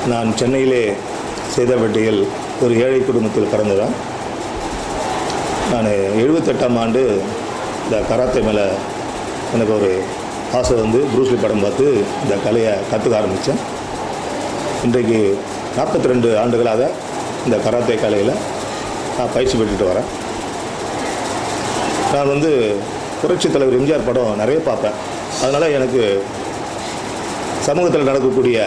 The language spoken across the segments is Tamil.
நான் சென்னையிலே சேதப்பட்டியில் ஒரு ஏழை குடும்பத்தில் பிறந்தவன் நான் எழுபத்தெட்டாம் ஆண்டு இந்த கராத்தே மேலே எனக்கு ஒரு ஆசை வந்து ப்ரூஸ்லி படம் பார்த்து இந்த கலையை கற்றுக்க ஆரம்பித்தேன் இன்றைக்கு நாற்பத்தி ரெண்டு ஆண்டுகளாக இந்த கராத்தே கலையில் நான் பயிற்சி பெற்றுட்டு வரேன் நான் வந்து புரட்சித் தலைவர் எம்ஜிஆர் படம் நிறைய பார்ப்பேன் அதனால் எனக்கு சமூகத்தில் நடக்கக்கூடிய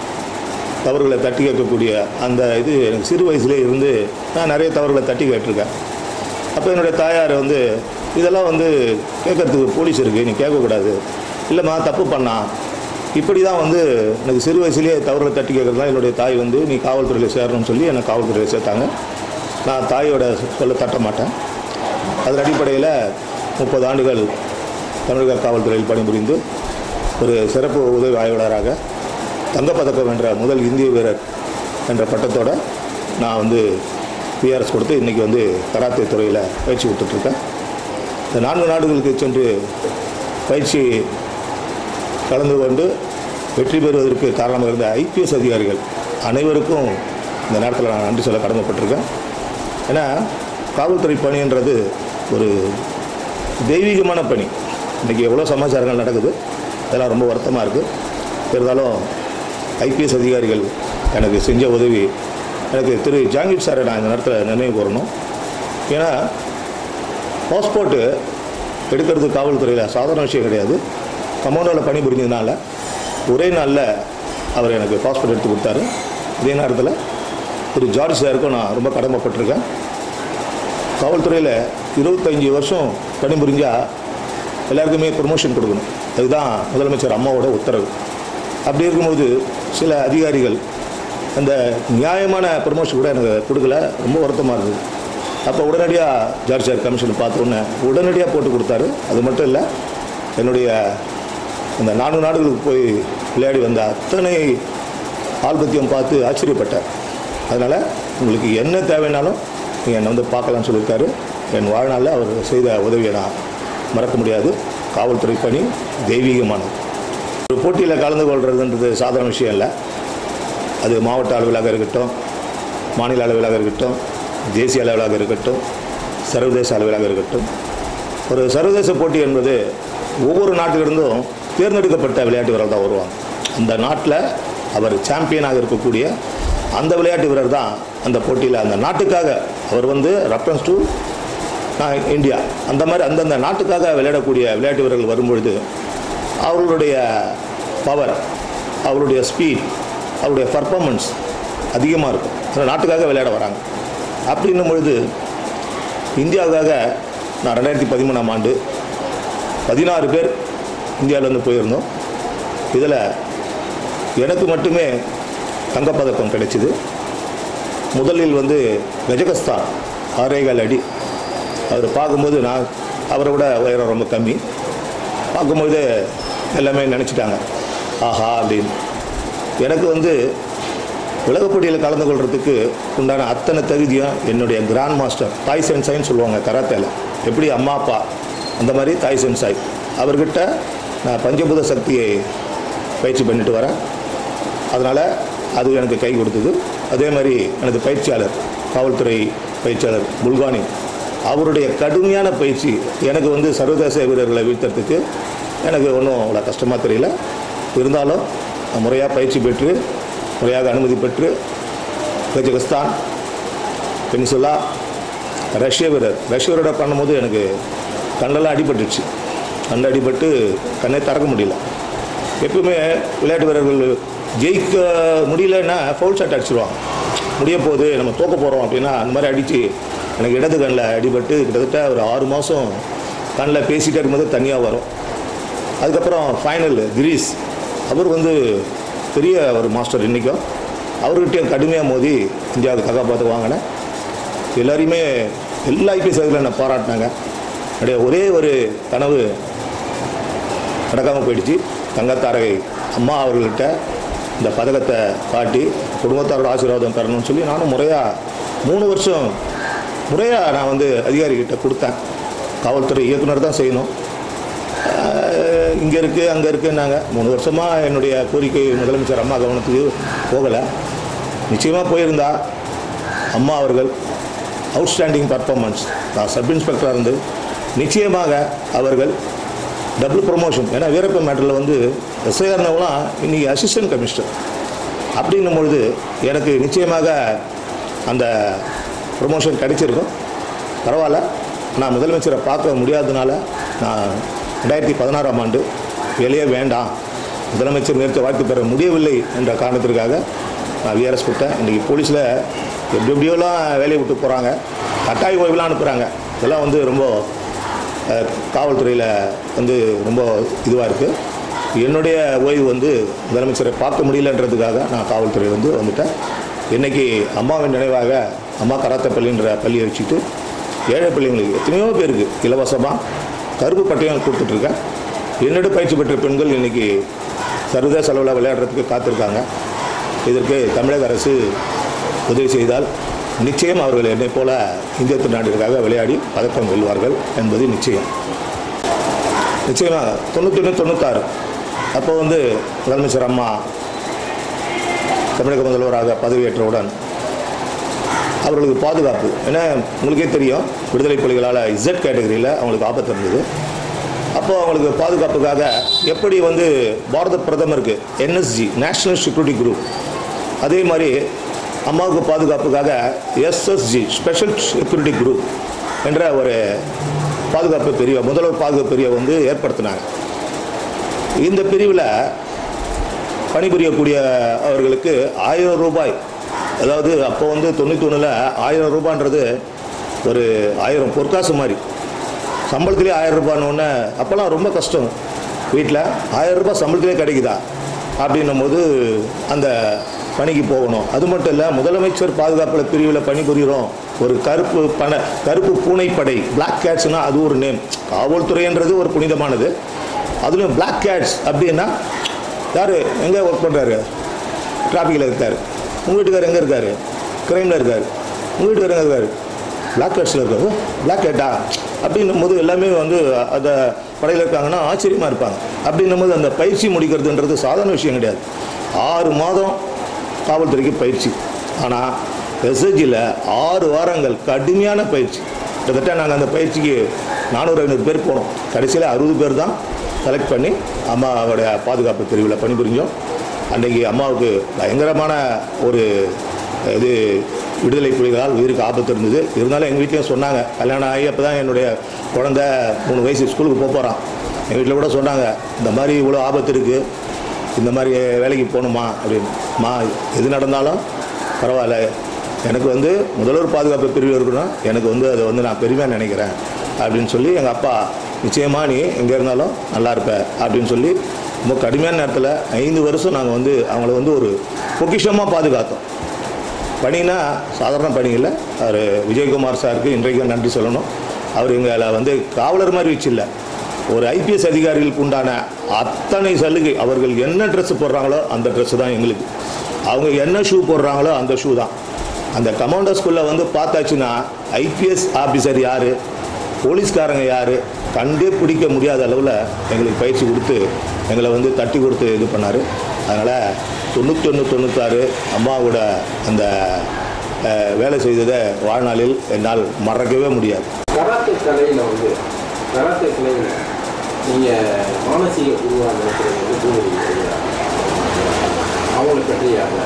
தவறுகளை தட்டி கேட்கக்கூடிய அந்த இது எனக்கு சிறு வயசுலேயே இருந்து நான் நிறைய தவறுகளை தட்டி கேட்டிருக்கேன் அப்போ என்னுடைய தாயார் வந்து இதெல்லாம் வந்து கேட்கறதுக்கு போலீஸ் இருக்குது நீ கேட்கக்கூடாது இல்லைம்மா தப்பு பண்ணான் இப்படி தான் வந்து எனக்கு சிறு வயசுலேயே தவறுகளை தட்டி கேட்குறது தான் என்னுடைய தாய் வந்து நீ காவல்துறையில் சேரணும்னு சொல்லி என்னை காவல்துறையில் சேர்த்தாங்க நான் தாயோட சொல்ல தட்ட மாட்டேன் அதன் அடிப்படையில் முப்பது ஆண்டுகள் தமிழக காவல்துறையில் பணிபுரிந்து ஒரு சிறப்பு உதவி ஆய்வாளராக தங்கப்பதக்கம் என்ற முதல் இந்திய வீரர் என்ற பட்டத்தோட நான் வந்து பிஆர்எஸ் கொடுத்து இன்றைக்கி வந்து கராத்தே துறையில் பயிற்சி கொடுத்துட்ருக்கேன் இந்த நான்கு நாடுகளுக்கு சென்று பயிற்சி கலந்து கொண்டு வெற்றி பெறுவதற்கு காரணமாக இருந்த ஐபிஎஸ் அதிகாரிகள் அனைவருக்கும் இந்த நேரத்தில் நான் நன்றி சொல்ல கடமைப்பட்டிருக்கேன் ஏன்னா காவல்துறை பணின்றது ஒரு தெய்வீகமான பணி இன்றைக்கி எவ்வளோ சமாச்சாரங்கள் நடக்குது அதெல்லாம் ரொம்ப வருத்தமாக இருக்குது இருந்தாலும் ஐபிஎஸ் அதிகாரிகள் எனக்கு செஞ்ச உதவி எனக்கு திரு ஜாங்கிர் சாரை நான் இந்த நேரத்தில் நினைவு கூறணும் ஏன்னா பாஸ்போர்ட்டு எடுக்கிறது காவல்துறையில் சாதாரண விஷயம் கிடையாது கமௌண்டோவில் பணி புரிஞ்சதுனால ஒரே நாளில் அவர் எனக்கு பாஸ்போர்ட் எடுத்து கொடுத்தாரு இதே நேரத்தில் திரு ஜார்ஜ் சாருக்கும் நான் ரொம்ப கடமைப்பட்டிருக்கேன் காவல்துறையில் இருபத்தஞ்சி வருஷம் பணிபுரிஞ்சால் எல்லாருக்குமே ப்ரொமோஷன் கொடுக்கணும் அதுதான் முதலமைச்சர் அம்மாவோட உத்தரவு அப்படி இருக்கும்போது சில அதிகாரிகள் அந்த நியாயமான ப்ரொமோஷன் கூட எனக்கு கொடுக்கல ரொம்ப வருத்தமாக இருந்தது அப்போ உடனடியாக ஜார்ஜ் சார் கமிஷன் பார்த்த உடனே உடனடியாக போட்டு கொடுத்தாரு அது மட்டும் இல்லை என்னுடைய அந்த நான்கு நாடுகளுக்கு போய் விளையாடி வந்த அத்தனை ஆல்பத்தியம் பார்த்து ஆச்சரியப்பட்டார் அதனால் உங்களுக்கு என்ன தேவைனாலும் நீங்கள் என்னை வந்து பார்க்கலாம்னு சொல்லியிருக்காரு என் வாழ்நாளில் அவர் செய்த உதவியை நான் மறக்க முடியாது காவல்துறை பணி தெய்வீகமானது ஒரு போட்டியில் கலந்து கொள்வதுன்றது சாதாரண விஷயம் இல்லை அது மாவட்ட அளவிலாக இருக்கட்டும் மாநில அளவிலாக இருக்கட்டும் தேசிய அளவிலாக இருக்கட்டும் சர்வதேச அளவிலாக இருக்கட்டும் ஒரு சர்வதேச போட்டி என்பது ஒவ்வொரு நாட்டிலிருந்தும் தேர்ந்தெடுக்கப்பட்ட விளையாட்டு வீரர் தான் வருவாங்க அந்த நாட்டில் அவர் சாம்பியனாக இருக்கக்கூடிய அந்த விளையாட்டு வீரர் தான் அந்த போட்டியில் அந்த நாட்டுக்காக அவர் வந்து ரெஃபரன்ஸ் டு நான் இந்தியா அந்த மாதிரி அந்தந்த நாட்டுக்காக விளையாடக்கூடிய விளையாட்டு வீரர்கள் வரும்பொழுது அவர்களுடைய பவர் அவருடைய ஸ்பீட் அவருடைய பர்ஃபார்மன்ஸ் அதிகமாக இருக்கும் அந்த நாட்டுக்காக விளையாட வராங்க அப்படின்னும் பொழுது இந்தியாவுக்காக நான் ரெண்டாயிரத்தி பதிமூணாம் ஆண்டு பதினாறு பேர் இந்தியாவிலேருந்து போயிருந்தோம் இதில் எனக்கு மட்டுமே தங்கப்பதக்கம் கிடைச்சிது முதலில் வந்து கஜகஸ்தான் ஆறேகால் அடி அவர் பார்க்கும்போது நான் அவரை விட உயரம் ரொம்ப கம்மி பார்க்கும்போது எல்லாமே நினச்சிட்டாங்க ஆஹா அப்படின்னு எனக்கு வந்து உலகப் போட்டியில் கலந்து கொள்றதுக்கு உண்டான அத்தனை தகுதியும் என்னுடைய கிராண்ட் மாஸ்டர் தாய் சென்சாயின்னு சொல்லுவாங்க கராத்தேல எப்படி அம்மா அப்பா அந்த மாதிரி தாய் சென்சாய் அவர்கிட்ட நான் பஞ்சபூத சக்தியை பயிற்சி பண்ணிட்டு வரேன் அதனால் அது எனக்கு கை கொடுத்தது அதே மாதிரி எனது பயிற்சியாளர் காவல்துறை பயிற்சியாளர் புல்கானி அவருடைய கடுமையான பயிற்சி எனக்கு வந்து சர்வதேச வீரர்களை வீழ்த்துறதுக்கு எனக்கு ஒன்றும் அவ்வளோ கஷ்டமாக தெரியல இருந்தாலும் நான் முறையாக பயிற்சி பெற்று முறையாக அனுமதி பெற்று கஜகஸ்தான் பெனிசுலா ரஷ்ய வீரர் ரஷ்ய வீரரை பண்ணும்போது எனக்கு கண்ணெல்லாம் அடிபட்டுச்சு கண் அடிபட்டு கண்ணை திறக்க முடியல எப்பவுமே விளையாட்டு வீரர்கள் ஜெயிக்க முடியலன்னா ஃபவுல் ஷாட் அடிச்சிருவாங்க முடிய போகுது நம்ம தோக்க போகிறோம் அப்படின்னா அந்த மாதிரி அடித்து எனக்கு இடது கண்ணில் அடிபட்டு கிட்டத்தட்ட ஒரு ஆறு மாதம் கண்ணில் பேசிகிட்டே இருக்கும்போது தனியாக வரும் அதுக்கப்புறம் ஃபைனல் கிரீஸ் அவர் வந்து பெரிய ஒரு மாஸ்டர் இன்றைக்கும் அவர்கிட்டயும் கடுமையாக மோதி இந்தியாவுக்கு தகப்பாத்து வாங்கினேன் எல்லாரையுமே எல்லா ஐபிஎஸ் அதில் என்னை பாராட்டினாங்க என்னுடைய ஒரே ஒரு கனவு நடக்காமல் போயிடுச்சு தங்கத்தாரகை அம்மா அவர்கள்ட்ட இந்த பதக்கத்தை காட்டி குடும்பத்தாரோட ஆசீர்வாதம் தரணும்னு சொல்லி நானும் முறையாக மூணு வருஷம் முறையாக நான் வந்து அதிகாரிகிட்ட கொடுத்தேன் காவல்துறை இயக்குனர் தான் செய்யணும் அஹ் இங்கே இருக்குது அங்கே இருக்குன்னாங்க மூணு வருஷமாக என்னுடைய கோரிக்கை முதலமைச்சர் அம்மா கவனத்துக்கு போகலை நிச்சயமாக போயிருந்தா அம்மா அவர்கள் அவுட்ஸ்டாண்டிங் பர்ஃபார்மன்ஸ் நான் சப் இன்ஸ்பெக்டராக இருந்து நிச்சயமாக அவர்கள் டபுள் ப்ரொமோஷன் ஏன்னா வீரப்ப மேட்டரில் வந்து எஸ்ஐஆர்னவெலாம் இன்றைக்கி அசிஸ்டன்ட் கமிஷனர் அப்படின்னும் பொழுது எனக்கு நிச்சயமாக அந்த ப்ரொமோஷன் கிடைச்சிருக்கும் பரவாயில்ல நான் முதலமைச்சரை பார்க்க முடியாததுனால நான் ரெண்டாயிரத்தி பதினாறாம் ஆண்டு வெளியே வேண்டாம் முதலமைச்சர் நேரத்தை வாழ்த்து பெற முடியவில்லை என்ற காரணத்திற்காக நான் விஆர்எஸ் விட்டேன் இன்றைக்கி போலீஸில் எப்படி எப்படியோலாம் வேலையை விட்டு போகிறாங்க கட்டாய ஓய்வுலாம் அனுப்புகிறாங்க இதெல்லாம் வந்து ரொம்ப அஹ், காவல்துறையில் வந்து ரொம்ப இதுவாக இருக்குது என்னுடைய ஓய்வு வந்து முதலமைச்சரை பார்க்க முடியலன்றதுக்காக நான் காவல்துறை வந்து வந்துட்டேன் இன்றைக்கி அம்மாவின் நினைவாக அம்மா கராத்தே பள்ளின்ற பள்ளியை வச்சுட்டு ஏழை பிள்ளைங்களுக்கு எத்தனையோ பேருக்கு இலவசமாக கருப்பு பட்டயம் கொடுத்துட்ருக்கேன் என்னோட பயிற்சி பெற்ற பெண்கள் இன்றைக்கி சர்வதேச அளவில் விளையாடுறதுக்கு காத்திருக்காங்க இதற்கு தமிழக அரசு உதவி செய்தால் நிச்சயம் அவர்கள் என்னைப் போல இந்திய திருநாட்டிற்காக விளையாடி பதக்கம் வெல்வார்கள் என்பது நிச்சயம் நிச்சயமாக தொண்ணூத்தொன்று தொண்ணூத்தாறு அப்போ வந்து முதலமைச்சர் அம்மா தமிழக முதல்வராக பதவியேற்றவுடன் அவர்களுக்கு பாதுகாப்பு ஏன்னா உங்களுக்கே தெரியும் விடுதலை புலிகளால் இசட் கேட்டகரியில் அவங்களுக்கு ஆபத்து இருந்தது அப்போ அவங்களுக்கு பாதுகாப்புக்காக எப்படி வந்து பாரத பிரதமருக்கு என்எஸ்ஜி நேஷனல் செக்யூரிட்டி குரூப் அதே மாதிரி அம்மாவுக்கு பாதுகாப்புக்காக எஸ்எஸ்ஜி ஸ்பெஷல் செக்யூரிட்டி குரூப் என்ற ஒரு பாதுகாப்பு பிரிவை முதல்வர் பாதுகாப்பு பிரிவை வந்து ஏற்படுத்தினாங்க இந்த பிரிவில் பணிபுரியக்கூடிய அவர்களுக்கு ஆயிரம் ரூபாய் அதாவது அப்போ வந்து தொண்ணூத்தொன்னில் ஆயிரம் ரூபான்றது ஒரு ஆயிரம் பொற்காசு மாதிரி சம்பளத்திலே ஆயிரம் ரூபான்னு அப்போல்லாம் ரொம்ப கஷ்டம் வீட்டில் ஆயிரம் ரூபாய் சம்பளத்திலே கிடைக்குதா அப்படின்னும் போது அந்த பணிக்கு போகணும் அது மட்டும் இல்லை முதலமைச்சர் பாதுகாப்பில் பிரிவில் பணிபுரிகிறோம் ஒரு கருப்பு பண கருப்பு பூனைப்படை பிளாக் கேட்ஸ்னால் அது ஒரு நேம் காவல்துறைன்றது ஒரு புனிதமானது அதுலேயும் பிளாக் கேட்ஸ் அப்படின்னா யார் எங்கே ஒர்க் பண்ணுறாரு டிராஃபிக்கில் இருக்கார் உங்கள் வீட்டுக்கார் எங்கே இருக்கார் க்ரைமில் இருக்கார் உங்கள் வீட்டுக்கார் எங்கே இருக்கார் பிளாக் கேட்ஸில் இருக்காரு பிளாக் கேட்டா அப்படின்னும் போது எல்லாமே வந்து அந்த படையில் இருக்காங்கன்னா ஆச்சரியமாக இருப்பாங்க அப்படின்னும் போது அந்த பயிற்சி முடிக்கிறதுன்றது சாதாரண விஷயம் கிடையாது ஆறு மாதம் காவல்துறைக்கு பயிற்சி ஆனால் எஸ்எஸ்ஜியில் ஆறு வாரங்கள் கடுமையான பயிற்சி கிட்டத்தட்ட நாங்கள் அந்த பயிற்சிக்கு நானூறு ஐநூறு பேர் போனோம் கடைசியில் அறுபது பேர் தான் செலக்ட் பண்ணி அம்மாவோடைய பாதுகாப்பு பிரிவில் பணிபுரிஞ்சோம் அன்றைக்கி அம்மாவுக்கு பயங்கரமான ஒரு இது விடுதலை புலிகளால் உயிருக்கு ஆபத்து இருந்தது இருந்தாலும் எங்கள் வீட்லேயும் சொன்னாங்க கல்யாணம் ஆகி அப்போ தான் என்னுடைய குழந்த மூணு வயசு ஸ்கூலுக்கு போக போகிறான் எங்கள் வீட்டில் கூட சொன்னாங்க இந்த மாதிரி இவ்வளோ ஆபத்து இருக்குது இந்த மாதிரி வேலைக்கு போகணுமா அப்படின்னு மா எது நடந்தாலும் பரவாயில்ல எனக்கு வந்து முதல்வர் பாதுகாப்பு பிரிவு இருக்கணும் எனக்கு வந்து அதை வந்து நான் பெருமையாக நினைக்கிறேன் அப்படின்னு சொல்லி எங்கள் அப்பா நிச்சயமாக நீ எங்கே இருந்தாலும் நல்லா இருப்ப அப்படின்னு சொல்லி ரொம்ப கடுமையான நேரத்தில் ஐந்து வருஷம் நாங்கள் வந்து அவங்கள வந்து ஒரு பொக்கிஷமாக பாதுகாத்தோம் பணினா சாதாரண பணி இல்லை அவர் விஜயகுமார் சாருக்கு இன்றைக்கும் நன்றி சொல்லணும் அவர் எங்களை வந்து காவலர் மாதிரி வச்சில்ல ஒரு ஐபிஎஸ் அதிகாரிகளுக்கு உண்டான அத்தனை சலுகை அவர்கள் என்ன ட்ரெஸ் போடுறாங்களோ அந்த ட்ரெஸ் தான் எங்களுக்கு அவங்க என்ன ஷூ போடுறாங்களோ அந்த ஷூ தான் அந்த கமாண்டோ ஸ்கூலில் வந்து பார்த்தாச்சுன்னா ஐபிஎஸ் ஆஃபீஸர் யார் போலீஸ்காரங்க யார் கண்டே பிடிக்க முடியாத அளவில் எங்களுக்கு பயிற்சி கொடுத்து எங்களை வந்து தட்டி கொடுத்து இது பண்ணார் அதனால் தொண்ணூத்தொன்று தொண்ணூத்தாறு அம்மாவோட அந்த அஹ், வேலை செய்ததை வாழ்நாளில் என்னால் மறக்கவே முடியாது கராத்தே கலையில் வந்து கராத்தே கலையில் நீங்கள் மானசீக குருவாக நினைக்கிறது வந்து பூமி அவங்களை பற்றி யாரை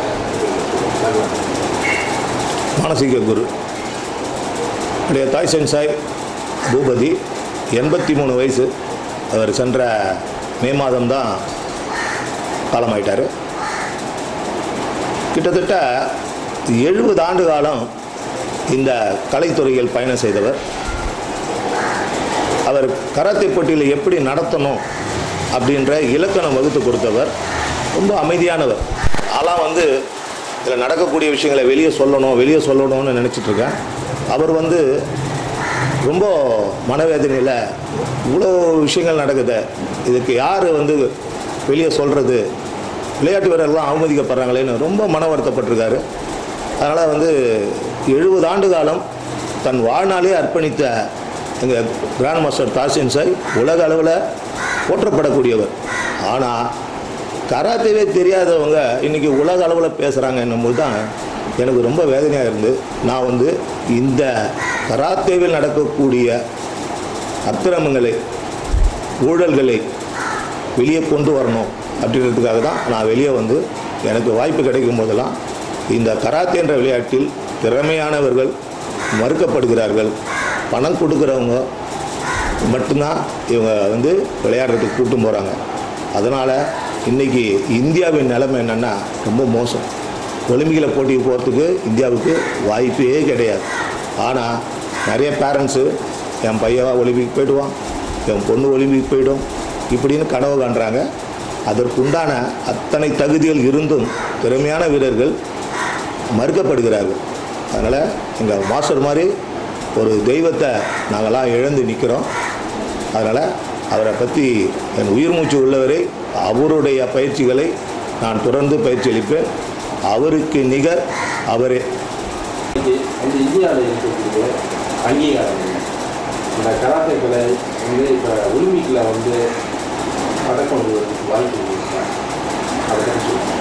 மானசீக குரு என்னுடைய தாய் சென்சாய் பூபதி எண்பத்தி மூணு வயசு அவர் சென்ற மே மாதம் தான் காலமாயிட்டார் கிட்டத்தட்ட எழுபது ஆண்டு காலம் இந்த கலைத்துறையில் பயணம் செய்தவர் அவர் கராத்தே போட்டியில் எப்படி நடத்தணும் அப்படின்ற இலக்கணம் வகுத்து கொடுத்தவர் ரொம்ப அமைதியானவர் ஆனால் வந்து இதில் நடக்கக்கூடிய விஷயங்களை வெளியே சொல்லணும் வெளியே சொல்லணும்னு நினச்சிட்டு இருக்கேன் அவர் வந்து ரொம்ப மனவேதனையில் இவ்வளோ விஷயங்கள் நடக்குது இதுக்கு யார் வந்து வெளியே சொல்கிறது விளையாட்டு வீரர்கள்லாம் அவமதிக்கப்படுறாங்களேன்னு ரொம்ப மன வருத்தப்பட்டிருக்காரு அதனால் வந்து எழுபது ஆண்டு காலம் தன் வாழ்நாளே அர்ப்பணித்த எங்கள் கிராண்ட் மாஸ்டர் தாசின் சாய் உலக அளவில் போற்றப்படக்கூடியவர் ஆனால் கராத்தேவே தெரியாதவங்க இன்றைக்கி உலக அளவில் பேசுகிறாங்க என்னும்போது தான் எனக்கு ரொம்ப வேதனையாக இருந்து நான் வந்து இந்த கராத்தேவில் நடக்கக்கூடிய அக்கிரமங்களை ஊழல்களை வெளியே கொண்டு வரணும் அப்படின்றதுக்காக தான் நான் வெளியே வந்து எனக்கு வாய்ப்பு கிடைக்கும் போதெல்லாம் இந்த கராத்தே என்ற விளையாட்டில் திறமையானவர்கள் மறுக்கப்படுகிறார்கள் பணம் கொடுக்குறவங்க மட்டும்தான் இவங்க வந்து விளையாடுறதுக்கு கூட்டு போகிறாங்க அதனால் இன்றைக்கி இந்தியாவின் நிலைமை என்னென்னா ரொம்ப மோசம் ஒலிம்பிக்கில் போட்டிக்கு போகிறதுக்கு இந்தியாவுக்கு வாய்ப்பே கிடையாது ஆனால் நிறைய பேரண்ட்ஸு என் பையன் ஒலிம்பிக் போயிடுவான் என் பொண்ணு ஒலிம்பிக் போயிடும் இப்படின்னு கனவு காண்றாங்க அதற்குண்டான அத்தனை தகுதிகள் இருந்தும் திறமையான வீரர்கள் மறுக்கப்படுகிறார்கள் அதனால் எங்கள் மாஸ்டர் மாதிரி ஒரு தெய்வத்தை நாங்கள்லாம் இழந்து நிற்கிறோம் அதனால் அவரை பற்றி என் உயிர் மூச்சு உள்ளவரை அவருடைய பயிற்சிகளை நான் தொடர்ந்து பயிற்சி அளிப்பேன் அவருக்கு நிகர் அவரே இது அந்த இந்தியாவில் இருக்கக்கூடிய அங்கீகாரம் என்ன? இந்த கராத்தே கலை வந்து இப்போ ஒலிம்பிக்கில் வந்து பதக்கம் வருவதற்கு வாய்ப்பு இருக்கா அதை பற்றி சொல்லுங்க.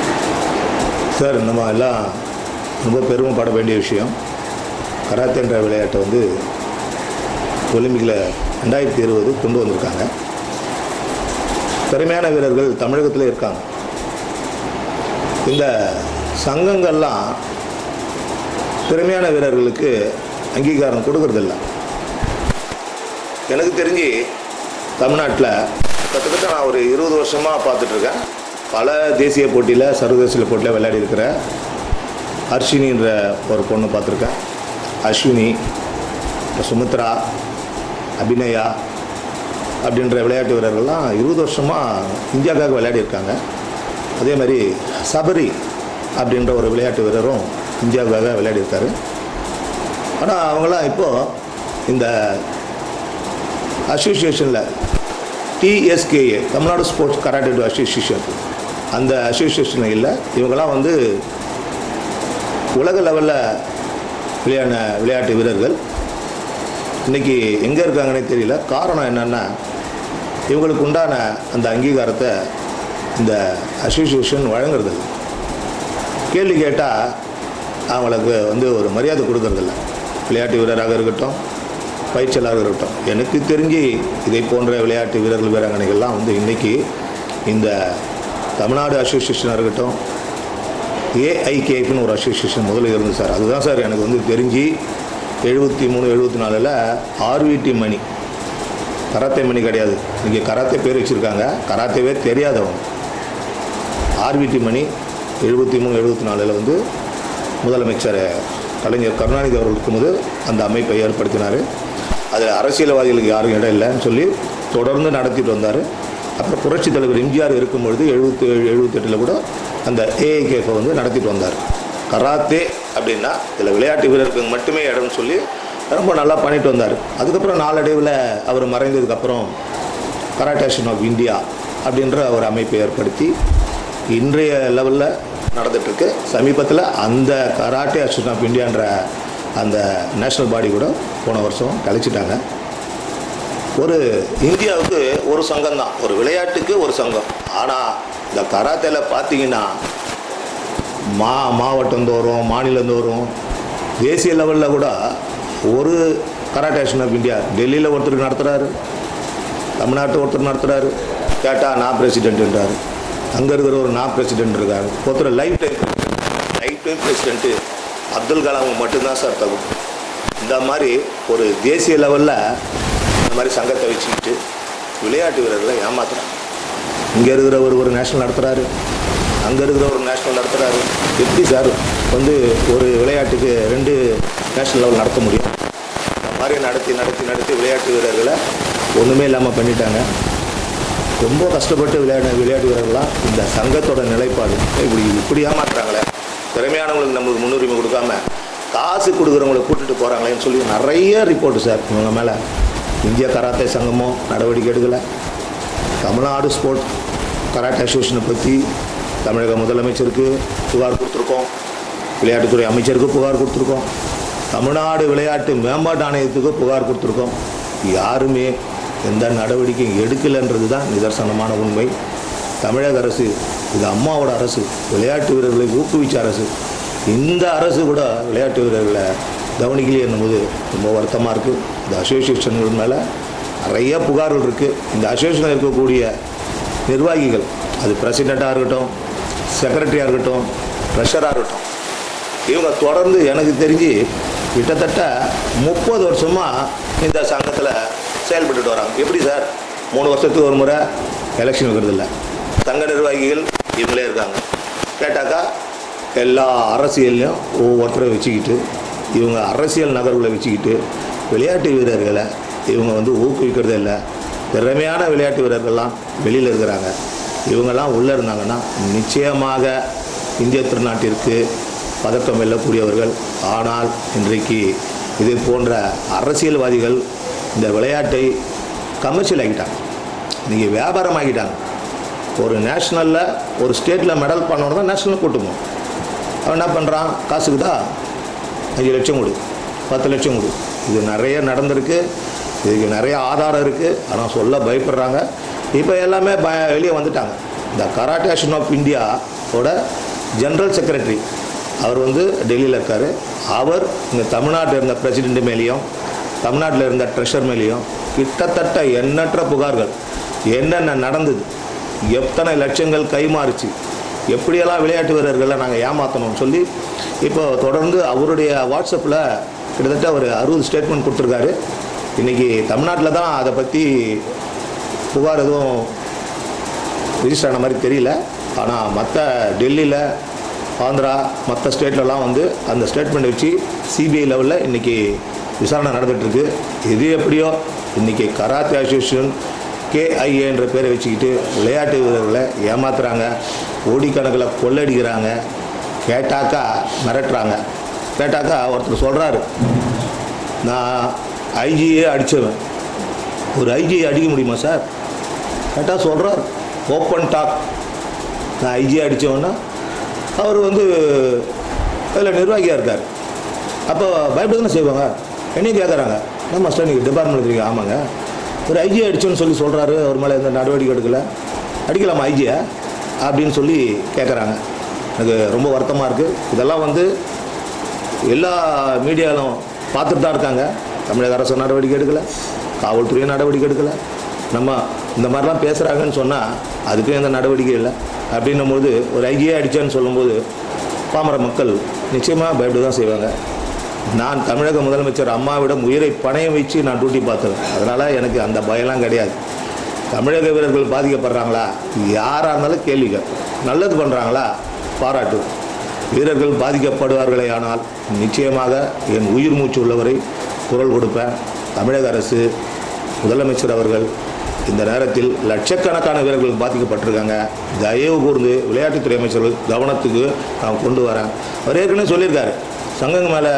சார் நம்ம எல்லாம் ரொம்ப பெருமைப்பட வேண்டிய விஷயம் கராத்தே என்ற விளையாட்டை வந்து ஒலிம்பிக்கில் ரெண்டாயிரத்தி இருபது கொண்டு வந்திருக்காங்க திறமையான வீரர்கள் தமிழகத்தில் இருக்காங்க இந்த சங்கங்கள்லாம் திறமையான வீரர்களுக்கு அங்கீகாரம் கொடுக்கறதில்ல எனக்கு தெரிஞ்சு தமிழ்நாட்டில் கிட்டத்தட்ட நான் ஒரு இருபது வருஷமாக பார்த்துட்ருக்கேன் பல தேசிய போட்டியில் சர்வதேச போட்டியில் விளையாடி இருக்கிற ஹர்ஷினின்ற ஒரு பொண்ணு பார்த்துருக்கேன் அஸ்வினி சுமித்ரா அபிநயா அப்படின்ற விளையாட்டு வீரர்கள்லாம் இருபது வருஷமாக இந்தியாவுக்காக விளையாடி இருக்காங்க அதே மாதிரி சபரி அப்படின்ற ஒரு விளையாட்டு வீரரும் இந்தியாவுக்காக விளையாடி இருக்காரு ஆனால் அவங்களாம் இப்போது இந்த அசோசியேஷனில் டிஎஸ்கேஏ தமிழ்நாடு ஸ்போர்ட்ஸ் கராட்டே அசோசியேஷன் அந்த அசோசியேஷனில் இல்லை இவங்கெல்லாம் வந்து உலக லெவலில் விளையாடின விளையாட்டு வீரர்கள் இன்றைக்கி எங்கே இருக்காங்கன்னே தெரியல காரணம் என்னென்னா இவங்களுக்கு உண்டான அந்த அங்கீகாரத்தை இந்த அசோசியேஷன் வழங்குறதில்ல கேள்வி கேட்டால் அவங்களுக்கு வந்து ஒரு மரியாதை கொடுக்கறதில்ல விளையாட்டு வீரராக இருக்கட்டும் பயிற்சியாளராக இருக்கட்டும் எனக்கு தெரிஞ்சு இதை போன்ற விளையாட்டு வீரர்கள் வீராங்கனைகள்லாம் வந்து இன்றைக்கி இந்த தமிழ்நாடு அசோசியேஷனாக இருக்கட்டும் ஏஐகேஎஃப்னு ஒரு அசோசியேஷன் முதல்ல இருந்தது சார் அதுதான் சார் எனக்கு வந்து தெரிஞ்சு எழுபத்தி மூணு எழுபத்தி நாலில் ஆர்விடி மணி கராத்தே மணி கிடையாது இன்றைக்கி கராத்தே பேர் வச்சுருக்காங்க கராத்தேவே தெரியாதவங்க ஆர்விடி மணி எழுபத்தி மூணு எழுபத்தி நாலில் வந்து முதலமைச்சர் கலைஞர் கருணாநிதி அவர்கள் இருக்கும்போது அந்த அமைப்பை ஏற்படுத்தினார் அதில் அரசியல்வாதிகளுக்கு யாரும் இடம் இல்லைன்னு சொல்லி தொடர்ந்து நடத்திட்டு வந்தார் அப்புறம் புரட்சித் தலைவர் எம்ஜிஆர் இருக்கும் பொழுது எழுபத்தி ஏழு எழுபத்தெட்டில் கூட அந்த ஏஐகேஃபை வந்து நடத்திட்டு வந்தார் கராத்தே அப்படின்னா இதில் விளையாட்டு வீரருக்கு மட்டுமே இடம்னு சொல்லி ரொம்ப நல்லா பண்ணிட்டு வந்தார் அதுக்கப்புறம் நாளடைவில் அவர் மறைந்ததுக்கப்புறம் கராட்டேஷன் ஆஃப் இந்தியா அப்படின்ற ஒரு அமைப்பை ஏற்படுத்தி இன்றைய லெவலில் நடந்துகிட்ருக்கு சமீபத்தில் அந்த கராட்டே அசோசியேஷன் ஆஃப் இந்தியான்ற அந்த நேஷ்னல் பாடி கூட போன வருஷம் கழிச்சிட்டாங்க ஒரு இந்தியாவுக்கு ஒரு சங்கம் தான் ஒரு விளையாட்டுக்கு ஒரு சங்கம் ஆனால் இந்த கராத்தேல பார்த்தீங்கன்னா மா மாவட்டம் தோறும் மாநிலம் தோறும் தேசிய லெவலில் கூட ஒரு கராட்டே அசோசியேஷன் ஆஃப் இந்தியா டெல்லியில் ஒருத்தர் நடத்துகிறாரு தமிழ்நாட்டு ஒருத்தர் நடத்துகிறாரு கேட்டால் நான் பிரசிடென்ட்ன்றாரு அங்கே இருக்கிற ஒரு நான் பிரசிடென்ட் இருக்காரு ஒருத்தர் life time life time president Abdul Kalam மட்டும்தான் சார் தகும் இந்த மாதிரி ஒரு தேசிய லெவலில் இந்த மாதிரி சங்கத்தை வச்சுக்கிட்டு விளையாட்டு வீரர்களை ஏமாத்துறாங்க இங்கே இருக்கிற ஒரு ஒரு நேஷனல் நடத்துகிறாரு அங்கே இருக்கிற ஒரு நேஷனல் நடத்துகிறாரு எப்படி சார் வந்து ஒரு விளையாட்டுக்கு ரெண்டு நேஷனல் லெவல் நடத்த முடியும் இந்த மாதிரி நடத்தி நடத்தி நடத்தி விளையாட்டு வீரர்களை ஒன்றுமே இல்லாமல் பண்ணிட்டாங்க ரொம்ப கஷ்டப்பட்டு விளையாட விளையாட்டு வீரர்கள்லாம் இந்த சங்கத்தோட நிலைப்பாடு இப்படி இப்படி ஏமாத்துறாங்களே திறமையானவங்களுக்கு நம்மளுக்கு முன்னுரிமை கொடுக்காம காசு கொடுக்குறவங்களை கூட்டிட்டு போகிறாங்களேன்னு சொல்லி நிறைய ரிப்போர்ட்டு சார் இவங்க மேலே இந்திய கராத்தே சங்கமும் நடவடிக்கை எடுக்கலை தமிழ்நாடு ஸ்போர்ட் கராட்டே அசோசியேஷனை பற்றி தமிழக முதலமைச்சருக்கு புகார் கொடுத்துருக்கோம் விளையாட்டுத்துறை அமைச்சருக்கு புகார் கொடுத்துருக்கோம் தமிழ்நாடு விளையாட்டு மேம்பாட்டு ஆணையத்துக்கு புகார் கொடுத்துருக்கோம் யாருமே எந்த நடவடிக்கையும் எடுக்கலைன்றது தான் நிதர்சனமான உண்மை தமிழக அரசு இது அம்மாவோட அரசு விளையாட்டு வீரர்களை ஊக்குவிச்ச அரசு இந்த அரசு கூட விளையாட்டு வீரர்களை கவனிக்கலையே என்னும்போது ரொம்ப வருத்தமாக இருக்குது இந்த அசோசியேஷன்கள் மேலே நிறைய புகார்கள் இருக்குது இந்த அசோசியேஷனில் இருக்கக்கூடிய நிர்வாகிகள் அது பிரசிடெண்ட்டாக இருக்கட்டும் செக்ரட்டரியாக இருக்கட்டும் ட்ரெஷராக இருக்கட்டும் இவங்க தொடர்ந்து எனக்கு தெரிஞ்சு கிட்டத்தட்ட முப்பது வருஷமாக இந்த சங்கத்தில் செயல்பட்டுட்டு வராங்க எப்படி சார் மூணு வருஷத்துக்கு ஒரு முறை எலெக்ஷன் வைக்கிறது இல்லை சங்க நிர்வாகிகள் இவங்களே இருக்காங்க கேட்டாக்கா எல்லா அரசியல்லையும் ஒவ்வொருத்தரை வச்சுக்கிட்டு இவங்க அரசியல் நகர்வுகளை வச்சுக்கிட்டு விளையாட்டு வீரர்களை இவங்க வந்து ஊக்குவிக்கிறதே இல்லை திறமையான விளையாட்டு வீரர்கள்லாம் வெளியில் இருக்கிறாங்க இவங்கெல்லாம் உள்ளே இருந்தாங்கன்னா நிச்சயமாக இந்திய திருநாட்டிற்கு பதக்கம் வெல்லக்கூடியவர்கள் ஆனால் இன்றைக்கு இது போன்ற அரசியல்வாதிகள் இந்த விளையாட்டை கமர்ஷியல் ஆக்கிட்டாங்க இன்றைக்கி வியாபாரம் ஆக்கிட்டாங்க ஒரு நேஷ்னலில் ஒரு ஸ்டேட்டில் மெடல் பண்ணணும் தான் நேஷ்னல் கூட்டுமோ அவன் என்ன பண்ணுறான் காசுக்கு தான் அஞ்சு லட்சம் கொடு பத்து லட்சம் கொடு இது நிறைய நடந்திருக்கு இதுக்கு நிறைய ஆதாரம் இருக்குது ஆனால் சொல்ல பயப்படுறாங்க இப்போ எல்லாமே ப வெளியே வந்துட்டாங்க இந்த கராட்டே அசோசியேஷன் ஆஃப் இந்தியாவோட ஜெனரல் செக்ரட்டரி அவர் வந்து டெல்லியில் இருக்கார் அவர் இங்கே தமிழ்நாட்டில் இருந்த பிரசிடென்ட் மேலேயும் தமிழ்நாட்டில் இருந்த ட்ரெஷர் மேலேயும் கிட்டத்தட்ட எண்ணற்ற புகார்கள் என்னென்ன நடந்தது எத்தனை லட்சங்கள் கைமாறுச்சு எப்படியெல்லாம் விளையாட்டு வீரர்களை நாங்கள் ஏமாற்றணும்னு சொல்லி இப்போ தொடர்ந்து அவருடைய வாட்ஸ்அப்பில் கிட்டத்தட்ட ஒரு அறுபது ஸ்டேட்மெண்ட் கொடுத்துருக்காரு இன்றைக்கி தமிழ்நாட்டில் தான் அதை பற்றி புகார் எதுவும் ரிஜிஸ்டர் ஆன மாதிரி தெரியல ஆனால் மற்ற டெல்லியில் ஆந்திரா மற்ற ஸ்டேட்லலாம் வந்து அந்த ஸ்டேட்மெண்ட் வச்சு சிபிஐ லெவலில் இன்றைக்கி விசாரணை நடந்துகிட்ருக்கு இது எப்படியோ இன்றைக்கி கராத்தே அசோசியேஷன் கேஐஏன்ற பேரை வச்சுக்கிட்டு விளையாட்டு வீரர்களை ஏமாத்துறாங்க கோடிக்கணக்கில் கொள்ளடிக்கிறாங்க கேட்டாக்கா மிரட்டுறாங்க கேட்டாக்கா ஒருத்தர் சொல்கிறாரு நான் ஐஜியே அடித்தவன் ஒரு ஐஜியை அடிக்க முடியுமா சார் கேட்டால் சொல்கிறார் ஓப்பன் டாக் நான் ஐஜியை அடித்தவன்னா அவர் வந்து அதில் நிர்வாகியாக இருக்கார் அப்போ பயப்பட தானே செய்வாங்க என்னையும் கேட்குறாங்க நம்ம மாஸ்டர் நீங்கள் டிபார்ட்மெண்ட் இருக்கீங்க ஆமாங்க ஒரு ஐஜியை அடிச்சோன்னு சொல்லி சொல்கிறாரு அவர் மேலே எந்த நடவடிக்கை எடுக்கல அடிக்கலாமா ஐஜியை அப்படின்னு சொல்லி கேட்குறாங்க எனக்கு ரொம்ப வருத்தமாக இருக்குது இதெல்லாம் வந்து எல்லா மீடியாலும் பார்த்துட்டு தான் இருக்காங்க தமிழக அரசு நடவடிக்கை எடுக்கலை காவல்துறையும் நடவடிக்கை எடுக்கலை நம்ம இந்த மாதிரிலாம் பேசுகிறாங்கன்னு சொன்னால் அதுக்கும் எந்த நடவடிக்கை இல்லை அப்படின்னும்போது ஒரு ஐடியா அடித்தேன்னு சொல்லும்போது பாமர மக்கள் நிச்சயமாக பயப்பட தான் செய்வாங்க நான் தமிழக முதலமைச்சர் அம்மாவிடம் உயிரை பணையம் வச்சு நான் டியூட்டி பார்த்தேன் அதனால் எனக்கு அந்த பயம்லாம் கிடையாது தமிழக வீரர்கள் பாதிக்கப்படுறாங்களா யாராக இருந்தாலும் கேள்விக்க நல்லது பண்ணுறாங்களா பாராட்டு வீரர்கள் பாதிக்கப்படுவார்களே ஆனால் நிச்சயமாக என் உயிர் மூச்சு உள்ளவரை குரல் கொடுப்பேன் தமிழக அரசு முதலமைச்சர் அவர்கள் இந்த நேரத்தில் லட்சக்கணக்கான வீரர்கள் பாதிக்கப்பட்டிருக்காங்க தயவு கூர்ந்து விளையாட்டுத்துறை அமைச்சர்கள் கவனத்துக்கு நான் கொண்டு வரேன் அவர் ஏற்கனவே சொல்லியிருக்காரு சங்கங்க மேலே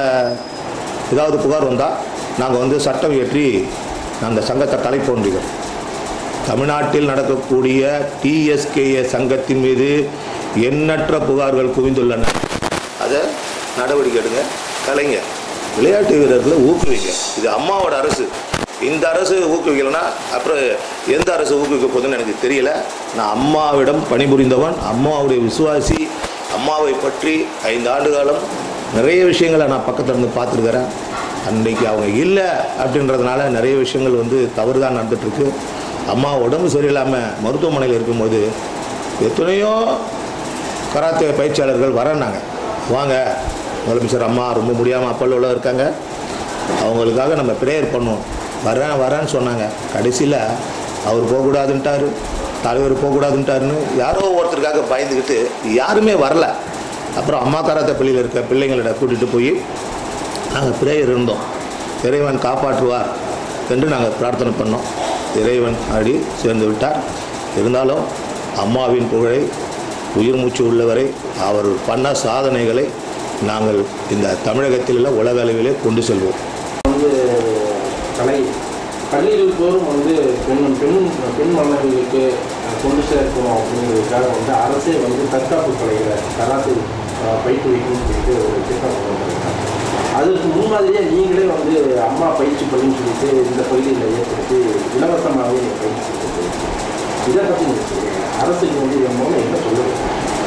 ஏதாவது புகார் வந்தால் நாங்கள் வந்து சட்டம் இயற்றி அந்த சங்கத்தை கலைப்போன்றோம் தமிழ்நாட்டில் நடக்கக்கூடிய டிஎஸ்கேஏ சங்கத்தின் மீது எண்ணற்ற புகார்கள் குவிந்துள்ளன அதை நடவடிக்கை எடுங்க கலைங்க விளையாட்டு வீரர்களை ஊக்குவிங்க இது அம்மாவோட அரசு இந்த அரசு ஊக்குவிக்கலைன்னா அப்புறம் எந்த அரசு ஊக்குவிக்க போகுதுன்னு எனக்கு தெரியல நான் அம்மாவிடம் பணிபுரிந்தவன் அம்மாவுடைய விசுவாசி அம்மாவை பற்றி ஐந்து ஆண்டு காலம் நிறைய விஷயங்களை நான் பக்கத்துல இருந்து பார்த்துருக்கிறேன் அன்றைக்கி அவங்க இல்லை அப்படின்றதுனால நிறைய விஷயங்கள் வந்து தவறு தான் நடந்துகிட்ருக்கு அம்மா உடம்பு சரியில்லாமல் மருத்துவமனையில் இருக்கும்போது எத்தனையோ கராத்தே பயிற்சியாளர்கள் வரேன்னாங்க வாங்க முதலமைச்சர் அம்மா ரொம்ப முடியாமல் அப்பல்லோவில் இருக்காங்க அவங்களுக்காக நம்ம ப்ரேயர் பண்ணுவோம் வரேன் வரேன்னு சொன்னாங்க கடைசியில் அவர் போகக்கூடாதுன்ட்டாரு தலைவர் போகக்கூடாதுன்ட்டாருன்னு யாரோ ஒருத்தருக்காக பயந்துக்கிட்டு யாருமே வரல அப்புறம் அம்மா கராத்தே பள்ளியில் இருக்க பிள்ளைங்களிட கூட்டிகிட்டு போய் நாங்கள் ப்ரேயர் இருந்தோம் இறைவன் காப்பாற்றுவார் என்று நாங்கள் பிரார்த்தனை பண்ணோம் இறைவன் அடி சேர்ந்து விட்டார் இருந்தாலும் அம்மாவின் புகழை உயிர் மூச்சு உள்ளவரை அவர் பண்ண சாதனைகளை நாங்கள் இந்த தமிழகத்தில் உள்ள உலக அளவிலே கொண்டு செல்வோம் வந்து கலை பள்ளிகள் தோறும் வந்து பெண் பெண் பெண் மாணவர்களுக்கு அஹ், கொண்டு சேர்க்கணும் அப்படிங்கிறதுக்காக வந்து அரசே வந்து தற்காப்பு கலைகளை கராத்தே அஹ், பயிற்றுவிக்கணும்னு சொல்லிட்டு ஒரு திட்டம் கொண்டு வந்திருக்காங்க அதுக்கு முன்மாதிரியே நீங்களே வந்து அம்மா பயிற்சி பள்ளின்னு சொல்லிட்டு இந்த பகுதியில் ஏற்படுத்தி இலவசமாகவே நீங்கள் பயிற்சி கொடுத்து இதை பற்றி நீங்கள் சொல்லுங்கள் அரசுக்கு வந்து இதன் மூலம் என்ன சொல்லுங்கள்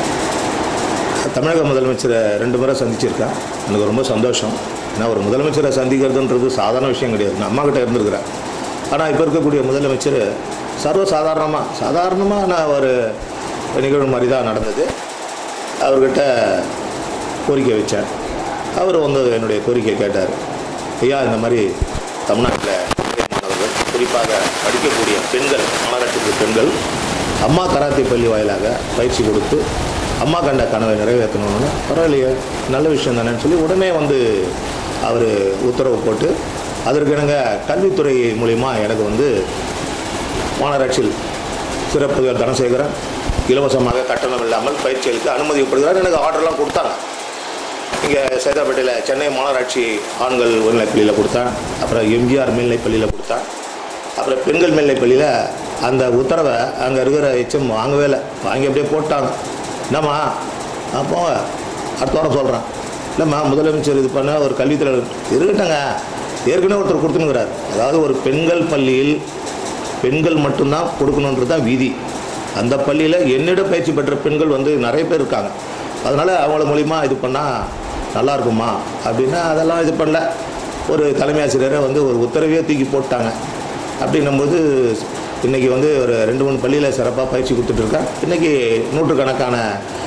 தமிழக முதலமைச்சரை ரெண்டு முறை சந்திச்சிருக்கேன் எனக்கு ரொம்ப சந்தோஷம் ஏன்னா ஒரு முதலமைச்சரை சந்திக்கிறதுன்றது சாதாரண விஷயம் கிடையாது நான் அம்மா கிட்ட இருந்திருக்கிறேன் ஆனால் இப்போ இருக்கக்கூடிய முதலமைச்சர் சர்வ சாதாரணமாக சாதாரணமாக நான் ஒரு நிகழ்வு மாதிரி தான் நடந்தது அவர்கிட்ட கோரிக்கை வச்சேன் அவர் வந்து என்னுடைய கோரிக்கை கேட்டார் ஐயா இந்த மாதிரி தமிழ்நாட்டில் நிறைய மாணவர்கள் குறிப்பாக படிக்கக்கூடிய பெண்கள் மாநகராட்சி பெண்கள் அம்மா கராத்தே பள்ளி வாயிலாக பயிற்சி கொடுத்து அம்மா கண்ட கனவை நிறைவேற்றணும்னு பரவாயில்லையே நல்ல விஷயம் தானேன்னு சொல்லி உடனே வந்து அவர் உத்தரவு போட்டு அதற்கிணங்க கல்வித்துறை மூலிமா எனக்கு வந்து மாநகராட்சியில் சிறப்பு தனசேகரன் இலவசமாக கட்டணம் இல்லாமல் பயிற்சிகளுக்கு அனுமதிக்கப்படுகிறார் எனக்கு ஆர்டர்லாம் கொடுத்தாங்க இங்கே சேதாப்பேட்டையில் சென்னை மாநகராட்சி ஆண்கள் உயர்நிலைப்பள்ளியில் கொடுத்தேன் அப்புறம் எம்ஜிஆர் மேல்நிலைப்பள்ளியில் கொடுத்தேன் அப்புறம் பெண்கள் மேல்நிலைப்பள்ளியில் அந்த உத்தரவை அங்கே இருக்கிற எச்சம் வாங்கவே இல்லை வாங்கி அப்படியே போட்டாங்க என்னம்மா நான் போங்க அடுத்த வாரம் சொல்கிறேன் இல்லைம்மா முதலமைச்சர் இது பண்ண ஒரு கல்வித்துறை இருக்கட்டுங்க ஏற்கனவே ஒருத்தர் கொடுத்துனுங்கிறார் அதாவது ஒரு பெண்கள் பள்ளியில் பெண்கள் மட்டும்தான் கொடுக்கணுன்றது தான் விதி அந்த பள்ளியில் என்னிட பயிற்சி பெற்ற பெண்கள் வந்து நிறைய பேர் இருக்காங்க அதனால் அவங்கள மூலிமா இது பண்ணால் நல்லா இருக்குமா அப்படின்னா அதெல்லாம் இது பண்ணல ஒரு தலைமை ஆசிரியரை வந்து ஒரு உத்தரவையே தூக்கி போட்டாங்க அப்படின்னும்போது இன்றைக்கி வந்து ஒரு ரெண்டு மூணு பள்ளியில் சிறப்பாக பயிற்சி கொடுத்துட்ருக்கேன் இன்றைக்கி நூற்றுக்கணக்கான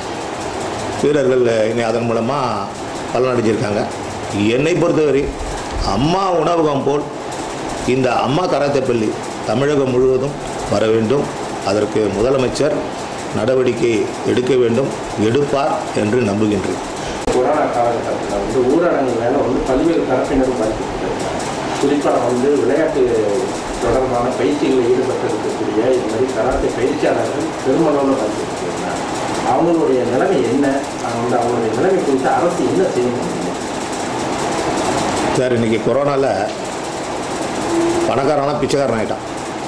வீரர்கள் இன்னை அதன் மூலமாக பலனடைஞ்சிருக்காங்க என்னை பொறுத்தவரை அம்மா உணவகம் போல் இந்த அம்மா கராத்தே பள்ளி தமிழகம் முழுவதும் வர வேண்டும் அதற்கு முதலமைச்சர் நடவடிக்கை எடுக்க வேண்டும் எடுப்பார் என்று நம்புகின்றேன் கொரோனா காலகட்டத்தில் வந்து ஊரடங்குனால வந்து பல்வேறு தரப்பினரும் பாதிக்கப்பட்டிருக்காங்க குறிப்பாக வந்து விளையாட்டு தொடர்பான பயிற்சிகளில் ஈடுபட்டிருக்கக்கூடிய இது மாதிரி கராத்தே பயிற்சியாளர்கள் பெருமளவில் பாதிக்கப்பட்டிருக்காங்க அவங்களுடைய நிலைமை என்ன அவங்க அவங்களுடைய நிலைமை குறித்து அரசு என்ன செய்யணும் சார் இன்றைக்கி கொரோனாவில் பணக்காரனா பிச்சைக்காரன் ஆகிட்டான்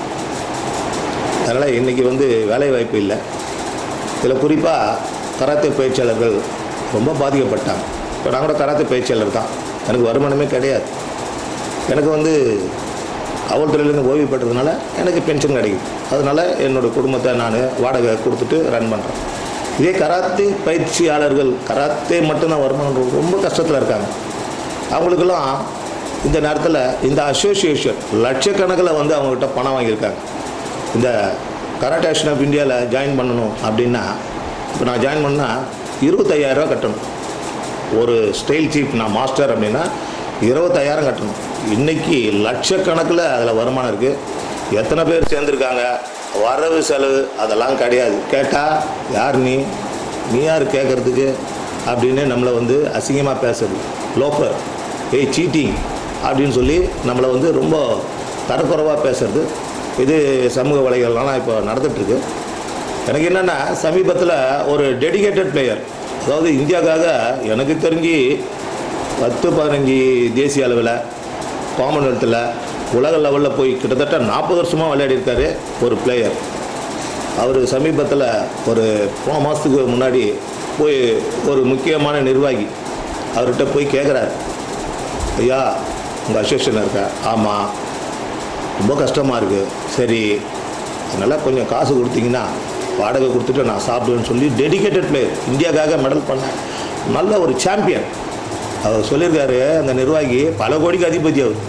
அதனால் இன்றைக்கி வந்து வேலை வாய்ப்பு இல்லை இதில் குறிப்பாக கராத்தே பயிற்சியாளர்கள் ரொம்ப பாதிக்கப்பட்டாங்க இப்போ நான் கூட கராத்தே பயிற்சியாளர் தான் எனக்கு வருமானமே கிடையாது எனக்கு வந்து காவல்துறையிலேருந்து ஓய்வு பெற்றதுனால எனக்கு பென்ஷன் கிடைக்குது அதனால் என்னோடய குடும்பத்தை நான் வாடகை கொடுத்துட்டு ரன் பண்ணுறேன் இதே கராத்தே பயிற்சியாளர்கள் கராத்தே மட்டும்தான் வருமானம் ரொம்ப கஷ்டத்தில் இருக்காங்க அவங்களுக்கெல்லாம் இந்த நேரத்தில் இந்த அசோசியேஷன் லட்சக்கணக்கில் வந்து அவங்கக்கிட்ட பணம் வாங்கியிருக்காங்க இந்த கராட்டே ஆக்ஷன் ஆஃப் இந்தியாவில் ஜாயின் பண்ணணும் அப்படின்னா இப்போ நான் ஜாயின் பண்ணால் இருபத்தையாயிரரூவா கட்டணும் ஒரு ஸ்டைல் சீஃப் நான் மாஸ்டர் அப்படின்னா இருபத்தாயிரம் கட்டணும் இன்றைக்கி லட்சக்கணக்கில் அதில் வருமானம் இருக்குது எத்தனை பேர் சேர்ந்துருக்காங்க வரவு செலவு அதெல்லாம் கிடையாது கேட்டால் யார் நீ நீ யார் கேட்குறதுக்கு அப்படின்னு நம்மளை வந்து அசிங்கமாக பேசுறது லோஃபர் ஏய் சீட்டிங் அப்படின்னு சொல்லி நம்மளை வந்து ரொம்ப தரக்குறைவாக பேசுறது இது சமூக வலைகள்லாம் இப்போ நடந்துகிட்ருக்கு எனக்கு என்னென்னா சமீபத்தில் ஒரு டெடிகேட்டட் பிளேயர் அதாவது இந்தியாவுக்காக எனக்கு தெரிஞ்சு பத்து பதினஞ்சு தேசிய அளவில் காமன்வெல்த்தில் உலக லெவலில் போய் கிட்டத்தட்ட நாற்பது வருஷமாக விளையாடிருக்காரு ஒரு பிளேயர் அவர் சமீபத்தில் ஒரு போன மாதத்துக்கு முன்னாடி போய் ஒரு முக்கியமான நிர்வாகி அவர்கிட்ட போய் கேட்குறாரு ஐயா உங்கள் அசோசியேஷன் இருக்கா ஆமாம் ரொம்ப கஷ்டமாக இருக்குது சரி அதனால் கொஞ்சம் காசு கொடுத்தீங்கன்னா வாடகை கொடுத்துட்டு நான் சாப்பிடுவேன்னு சொல்லி டெடிகேட்டட் பிளேயர் இந்தியாவுக்காக மெடல் பண்ணேன் நல்ல ஒரு சாம்பியன் அவர் சொல்லியிருக்காரு அந்த நிர்வாகி பல கோடிக்கு அதிபதி அவர்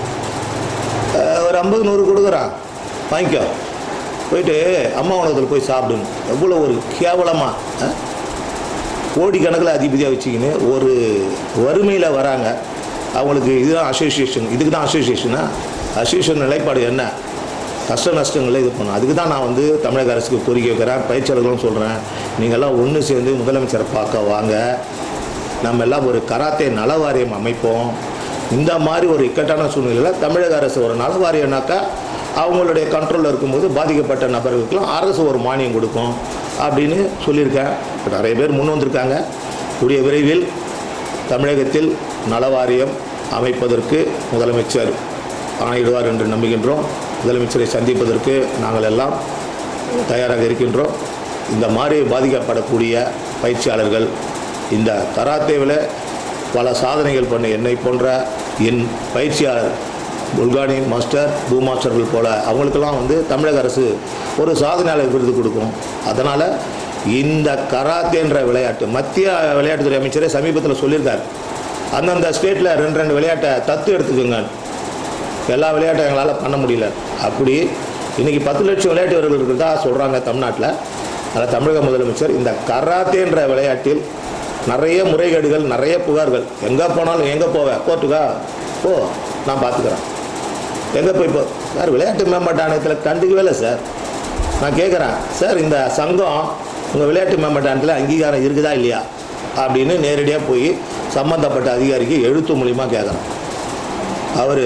அஹ் ஒரு ஐம்பது நூறு கொடுக்குறான் வாங்கிக்கோ போயிட்டு அம்மா உணவகத்தில் போய் சாப்பிடுங்க எவ்வளோ ஒரு கேவலமாக கோடிக்கணக்கில் அதிபதியாக வச்சுக்கின்னு ஒரு வறுமையில் வராங்க அவங்களுக்கு இதுதான் அசோசியேஷன் இதுக்கு தான் அசோசியேஷனா அசோசியேஷன் நிலைப்பாடு என்ன கஷ்ட நஷ்டங்களை இது பண்ணும் அதுக்கு தான் நான் வந்து தமிழக அரசுக்கு கோரிக்கை வைக்கிறேன் பயிற்சியாளர்களும் சொல்கிறேன் நீங்கள்லாம் ஒன்று சேர்ந்து முதலமைச்சரை பார்க்க வாங்க நம்ம எல்லாம் ஒரு கராத்தே நல வாரியம் அமைப்போம் இந்த மாதிரி ஒரு இக்கட்டான சூழ்நிலையில் தமிழக அரசு ஒரு நல வாரியம்னாக்கா அவங்களுடைய கண்ட்ரோலில் இருக்கும்போது பாதிக்கப்பட்ட நபர்களுக்கெல்லாம் அரசு ஒரு மானியம் கொடுக்கும் அப்படின்னு சொல்லியிருக்கேன் இப்ப நிறைய பேர் முன் வந்திருக்காங்க கூடிய விரைவில் தமிழகத்தில் நல வாரியம் அமைப்பதற்கு முதலமைச்சர் ஆணையிடுவார் என்று நம்புகின்றோம் முதலமைச்சரை சந்திப்பதற்கு நாங்கள் எல்லாம் தயாராக இருக்கின்றோம் இந்த மாதிரி பாதிக்கப்படக்கூடிய பயிற்சியாளர்கள் இந்த கராத்தேவில் பல சாதனைகள் பண்ண என்னை போன்ற என் பயிற்சியாளர் புல்கானி மாஸ்டர் பூ மாஸ்டர்கள் போல அவங்களுக்கெல்லாம் வந்து தமிழக அரசு ஒரு சாதனையாளர் விருது கொடுக்கும் அதனால் இந்த கராத்தேன்ற விளையாட்டு மத்திய விளையாட்டுத்துறை அமைச்சரே சமீபத்தில் சொல்லியிருக்காரு அந்தந்த ஸ்டேட்டில் ரெண்டு ரெண்டு விளையாட்டை தத்து எடுத்துக்கோங்க எல்லா விளையாட்டும் எங்களால் பண்ண முடியல அப்படி இன்னைக்கு பத்து லட்சம் விளையாட்டு வீரர்கள் இருக்கிறதா சொல்கிறாங்க தமிழ்நாட்டில் அதில் தமிழக முதலமைச்சர் இந்த கராத்தேன்ற விளையாட்டில் நிறைய முறைகேடுகள் நிறைய புகார்கள் எங்கே போனாலும் எங்கே போவேன் கோர்ட்டுக்கா போ நான் பார்த்துக்கிறேன் எங்கே போய் போ சார் விளையாட்டு மேம்பாட்டு ஆணையத்தில் கண்டுக்கவே இல்லை சார் நான் கேட்குறேன் சார் இந்த சங்கம் உங்கள் விளையாட்டு மேம்பாட்டு ஆணையத்தில் அங்கீகாரம் இருக்குதா இல்லையா அப்படின்னு நேரடியாக போய் சம்மந்தப்பட்ட அதிகாரிக்கு எழுத்து மூலிமா கேட்குறேன் அவர்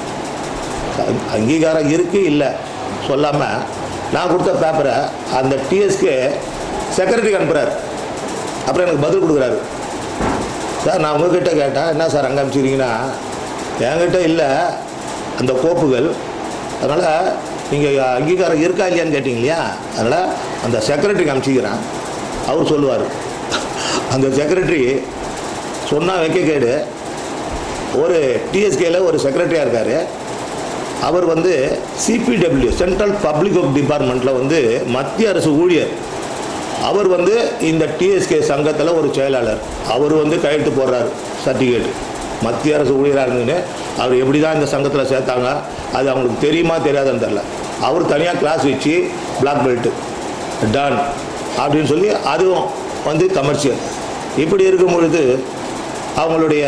அங்கீகாரம் இருக்கு இல்லை சொல்லாமல் நான் கொடுத்த பேப்பரை அந்த டிஎஸ்க்கு செக்ரட்டரிக்கு அனுப்புகிறார் அப்புறம் எனக்கு பதில் கொடுக்குறாரு சார் நான் உங்ககிட்ட கேட்டேன் என்ன சார் அங்கே அனுப்பிச்சிருக்கீங்கன்னா என்கிட்ட இல்லை அந்த கோப்புகள் அதனால் நீங்கள் அங்கீகாரம் இருக்கா இல்லையான்னு கேட்டிங்க இல்லையா அதனால் அந்த செக்ரட்டரிக்கு அனுப்பிச்சிக்கிறேன் அவர் சொல்லுவார் அந்த செக்ரட்டரி சொன்னால் வைக்க கேடு ஒரு டிஎஸ்கேல ஒரு செக்ரட்டரியாக இருக்கார் அவர் வந்து சிபிடபிள்யூ சென்ட்ரல் பப்ளிக் ஒர்க் டிபார்ட்மெண்ட்டில் வந்து மத்திய அரசு ஊழியர் அவர் வந்து இந்த டிஎஸ்கே சங்கத்தில் ஒரு செயலாளர் அவர் வந்து கையெழுத்து போடுறாரு சர்டிஃபிகேட் மத்திய அரசு ஊழியராக இருந்துன்னு அவர் எப்படி தான் இந்த சங்கத்தில் சேர்த்தாங்க அது அவங்களுக்கு தெரியுமா தெரியாதுன்னு தெரில அவர் தனியாக கிளாஸ் வச்சு பிளாக் பெல்ட்டு டான் அப்படின்னு சொல்லி அதுவும் வந்து கமர்ஷியல் இப்படி இருக்கும் பொழுது அவங்களுடைய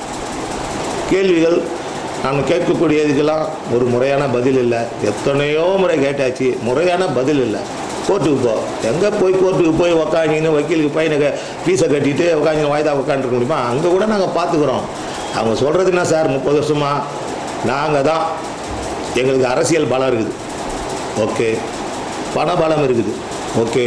கேள்விகள் நாம் கேட்கக்கூடிய இதுக்கெல்லாம் ஒரு முறையான பதில் இல்லை எத்தனையோ முறை கேட்டாச்சு முறையான பதில் இல்லை கோர்ட்டுக்கு போ எங்கே போய் கோர்ட்டுக்கு போய் உக்காஞ்சின்னு வக்கீலுக்கு பையனுக்கு ஃபீஸை கட்டிட்டு உக்காஞ்சி வாய்தா உட்காந்துருக்க முடியுமா அங்கே கூட நாங்கள் பார்த்துக்குறோம் அவங்க சொல்கிறது என்ன சார் முப்பது வருஷமா நாங்கள் தான் எங்களுக்கு அரசியல் பலம் இருக்குது ஓகே பண பலம் இருக்குது ஓகே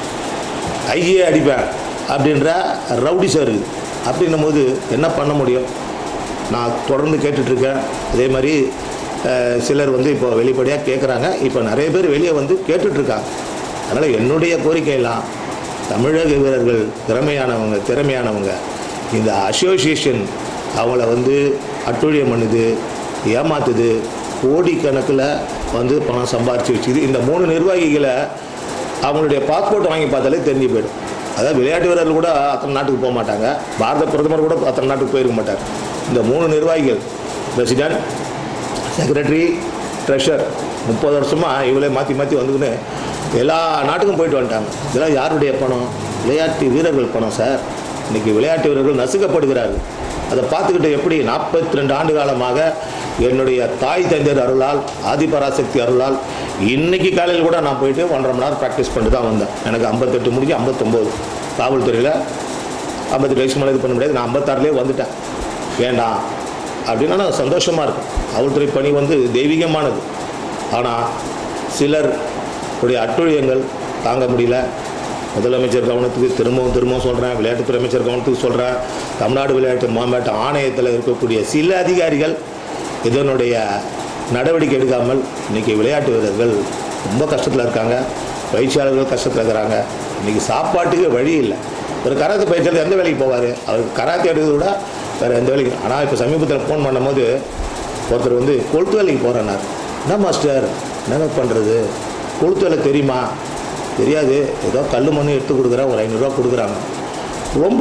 ஐயே அடிப்பேன் அப்படின்ற ரவுடிஸாக இருக்குது அப்படின்னும் போது என்ன பண்ண முடியும் நான் தொடர்ந்து கேட்டுட்ருக்கேன் அதே மாதிரி அஹ், சிலர் வந்து இப்போ வெளிப்படையாக கேட்குறாங்க இப்போ நிறைய பேர் வெளியே வந்து கேட்டுட்ருக்காங்க அதனால் என்னுடைய கோரிக்கையெல்லாம் தமிழக வீரர்கள் திறமையானவங்க திறமையானவங்க இந்த அசோசியேஷன் அவங்கள வந்து அட்டுழியம் பண்ணுது ஏமாத்துது கோடிக்கணக்கில் வந்து பணம் சம்பாரிச்சு வச்சுது இந்த மூணு நிர்வாகிகளை அவங்களுடைய பாஸ்போர்ட் வாங்கி பார்த்தாலே தெரிஞ்சு போயிடும் அதாவது விளையாட்டு வீரர்கள் கூட அத்தனை நாட்டுக்கு போக மாட்டாங்க பாரத பிரதமர் கூட அத்தனை நாட்டுக்கு போயிருக்க மாட்டார் இந்த மூணு நிர்வாகிகள் பிரசிடென்ட் செக்ரட்டரி ட்ரெஷர் முப்பது வருஷமாக இவளே மாற்றி மாற்றி வந்துக்கின்னு எல்லா நாட்டுக்கும் போயிட்டு வந்துட்டாங்க இதெல்லாம் யாருடைய பணம் விளையாட்டு வீரர்கள் பணம் சார் இன்னைக்கு விளையாட்டு வீரர்கள் நசுக்கப்படுகிறார்கள் அதை பார்த்துக்கிட்டு எப்படி நாற்பத்தி ரெண்டு ஆண்டு காலமாக என்னுடைய தாய் தந்தையர் அருளால் ஆதிபராசக்தி அருளால் இன்னைக்கு காலையில் கூட நான் போயிட்டு ஒன்றரை மணி நேரம் ப்ராக்டிஸ் பண்ணிட்டு தான் வந்தேன் எனக்கு ஐம்பத்தெட்டு முடிஞ்சு ஐம்பத்தொம்போது காவல்துறையில் ஐம்பத்தெட்டு வயசுக்கு மேலே இது பண்ண முடியாது நான் ஐம்பத்தாறுலேயே வந்துட்டேன் வேண்டாம் அப்படின்னா நான் சந்தோஷமாக இருக்கும் காவல்துறை பணி வந்து தெய்வீகமானது ஆனால் சிலர் உடைய அட்டுழியங்கள் தாங்க முடியல முதலமைச்சர் கவனத்துக்கு திரும்பவும் திரும்பவும் சொல்கிறேன் விளையாட்டுத்துறை அமைச்சர் கவனத்துக்கு சொல்கிறேன் தமிழ்நாடு விளையாட்டு மாவட்ட ஆணையத்தில் இருக்கக்கூடிய சில அதிகாரிகள் இதனுடைய நடவடிக்கை எடுக்காமல் இன்றைக்கி விளையாட்டு வீரர்கள் ரொம்ப கஷ்டத்தில் இருக்காங்க பயிற்சியாளர்கள் கஷ்டத்தில் இருக்கிறாங்க இன்றைக்கி சாப்பாட்டுக்கு வழி இல்லை ஒரு கராத்தே பயிற்சியாளர் எந்த வேலைக்கு போவார் அவருக்கு கராத்தே எடுக்கிறத விட வேறு எந்த வேலைக்கு ஆனால் இப்போ சமீபத்தில் ஃபோன் பண்ணும்போது ஒருத்தர் வந்து கொளுத்து வேலைக்கு போகிறேன்னார் என்ன மாஸ்டர் என்னங்க பண்ணுறது கொளுத்து வேலை தெரியுமா தெரியாது ஏதோ கல் மண் எடுத்து கொடுக்குறேன் ஒரு ஐநூறுரூவா கொடுக்குறாங்க ரொம்ப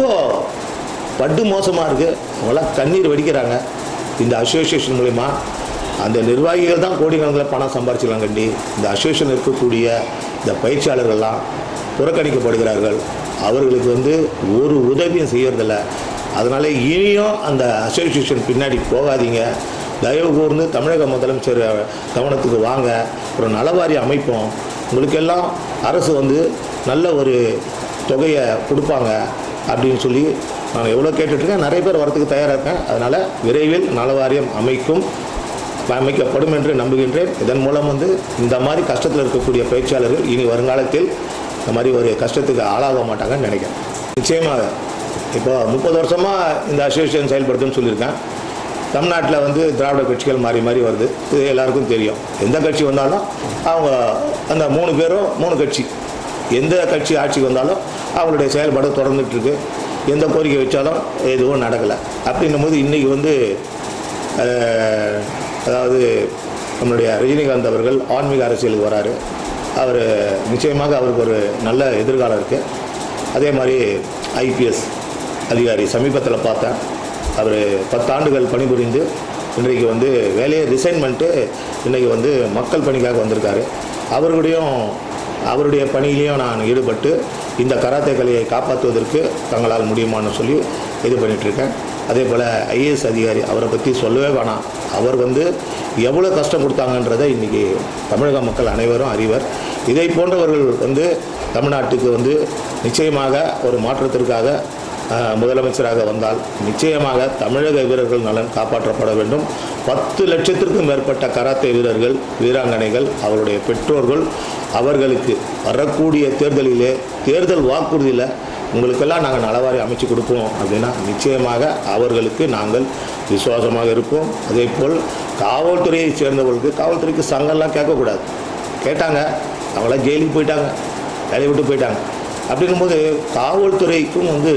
படு மோசமாக இருக்குது அவங்களாம் கண்ணீர் வடிக்கிறாங்க இந்த அசோசியேஷன் மூலிமா அந்த நிர்வாகிகள் தான் கோடிக்கணக்கில் பணம் சம்பாரிச்சிடலாம் கண்டி இந்த அசோசியேஷன் இருக்கக்கூடிய இந்த பயிற்சியாளர்கள்லாம் புறக்கணிக்கப்படுகிறார்கள் அவர்களுக்கு வந்து ஒரு உதவியும் செய்யறதில்ல அதனால் இனியும் அந்த அசோசியேஷன் பின்னாடி போகாதீங்க தயவு கூர்ந்து தமிழக முதலமைச்சர் கவனத்துக்கு வாங்க ஒரு நலவாரி அமைப்போம் உங்களுக்கெல்லாம் அரசு வந்து நல்ல ஒரு தொகையை கொடுப்பாங்க அப்படின்னு சொல்லி நான் எவ்வளோ கேட்டுட்ருக்கேன் நிறைய பேர் வரத்துக்கு தயாராக இருக்கேன் அதனால் விரைவில் நலவாரியம் அமைக்கும் அமைக்கப்படும் என்று நம்புகின்றேன் இதன் மூலம் வந்து இந்த மாதிரி கஷ்டத்தில் இருக்கக்கூடிய பயிற்சியாளர்கள் இனி வருங்காலத்தில் இந்த மாதிரி ஒரு கஷ்டத்துக்கு ஆளாக மாட்டாங்கன்னு நினைக்கிறேன் நிச்சயமாக இப்போ முப்பது வருஷமாக இந்த அசோசியேஷன் செயல்படுத்துன்னு சொல்லியிருக்கேன் தமிழ்நாட்டில் வந்து திராவிட கட்சிகள் மாறி மாறி வருது இது எல்லாருக்கும் தெரியும் எந்த கட்சி வந்தாலும் அவங்க அந்த மூணு பேரும் மூணு கட்சி எந்த கட்சி ஆட்சிக்கு வந்தாலும் அவங்களுடைய செயல்பாடு தொடர்ந்துட்டு இருக்கு எந்த கோரிக்கை வச்சாலும் எதுவும் நடக்கலை அப்படின்னும் போது இன்றைக்கி வந்து அஹ், அதாவது நம்மளுடைய ரஜினிகாந்த் அவர்கள் ஆன்மீக அரசியலுக்கு வராரு அவர் நிச்சயமாக அவருக்கு ஒரு நல்ல எதிர்காலம் இருக்குது அதே மாதிரி ஐபிஎஸ் அதிகாரி சமீபத்தில் பார்த்தேன் அவர் பத்தாண்டுகள் பணிபுரிந்து இன்றைக்கு வந்து வேலையை ரிசைன் பண்ணிட்டு இன்றைக்கி வந்து மக்கள் பணிக்காக வந்திருக்காரு அவர்களுடையும் அவருடைய பணியிலையும் நான் ஈடுபட்டு இந்த கராத்தே கலையை காப்பாற்றுவதற்கு தங்களால் முடியுமான்னு சொல்லி இது பண்ணிகிட்ருக்கேன் அதே போல் ஐஏஎஸ் அதிகாரி அவரை பற்றி சொல்லவே வேணாம் அவர் வந்து எவ்வளோ கஷ்டம் கொடுத்தாங்கன்றதை இன்றைக்கி தமிழக மக்கள் அனைவரும் அறிவர் இதை போன்றவர்கள் வந்து தமிழ்நாட்டுக்கு வந்து நிச்சயமாக ஒரு மாற்றத்திற்காக அஹ், முதலமைச்சராக வந்தால் நிச்சயமாக தமிழக வீரர்கள் நலன் காப்பாற்றப்பட வேண்டும் பத்து லட்சத்திற்கும் மேற்பட்ட கராத்தே வீரர்கள் வீராங்கனைகள் அவருடைய பெற்றோர்கள் அவர்களுக்கு வரக்கூடிய தேர்தலிலே தேர்தல் வாக்குறுதியில் உங்களுக்கெல்லாம் நாங்கள் நலவாரி அமைச்சு கொடுப்போம் அப்படின்னா நிச்சயமாக அவர்களுக்கு நாங்கள் விசுவாசமாக இருப்போம் அதே போல் காவல்துறையை சேர்ந்தவர்களுக்கு காவல்துறைக்கு சங்கம்லாம் கேட்கக்கூடாது கேட்டாங்க அவங்களாம் ஜெயிலுக்கு போயிட்டாங்க வேலையை விட்டு போயிட்டாங்க அப்படிங்கும்போது காவல்துறைக்கும் வந்து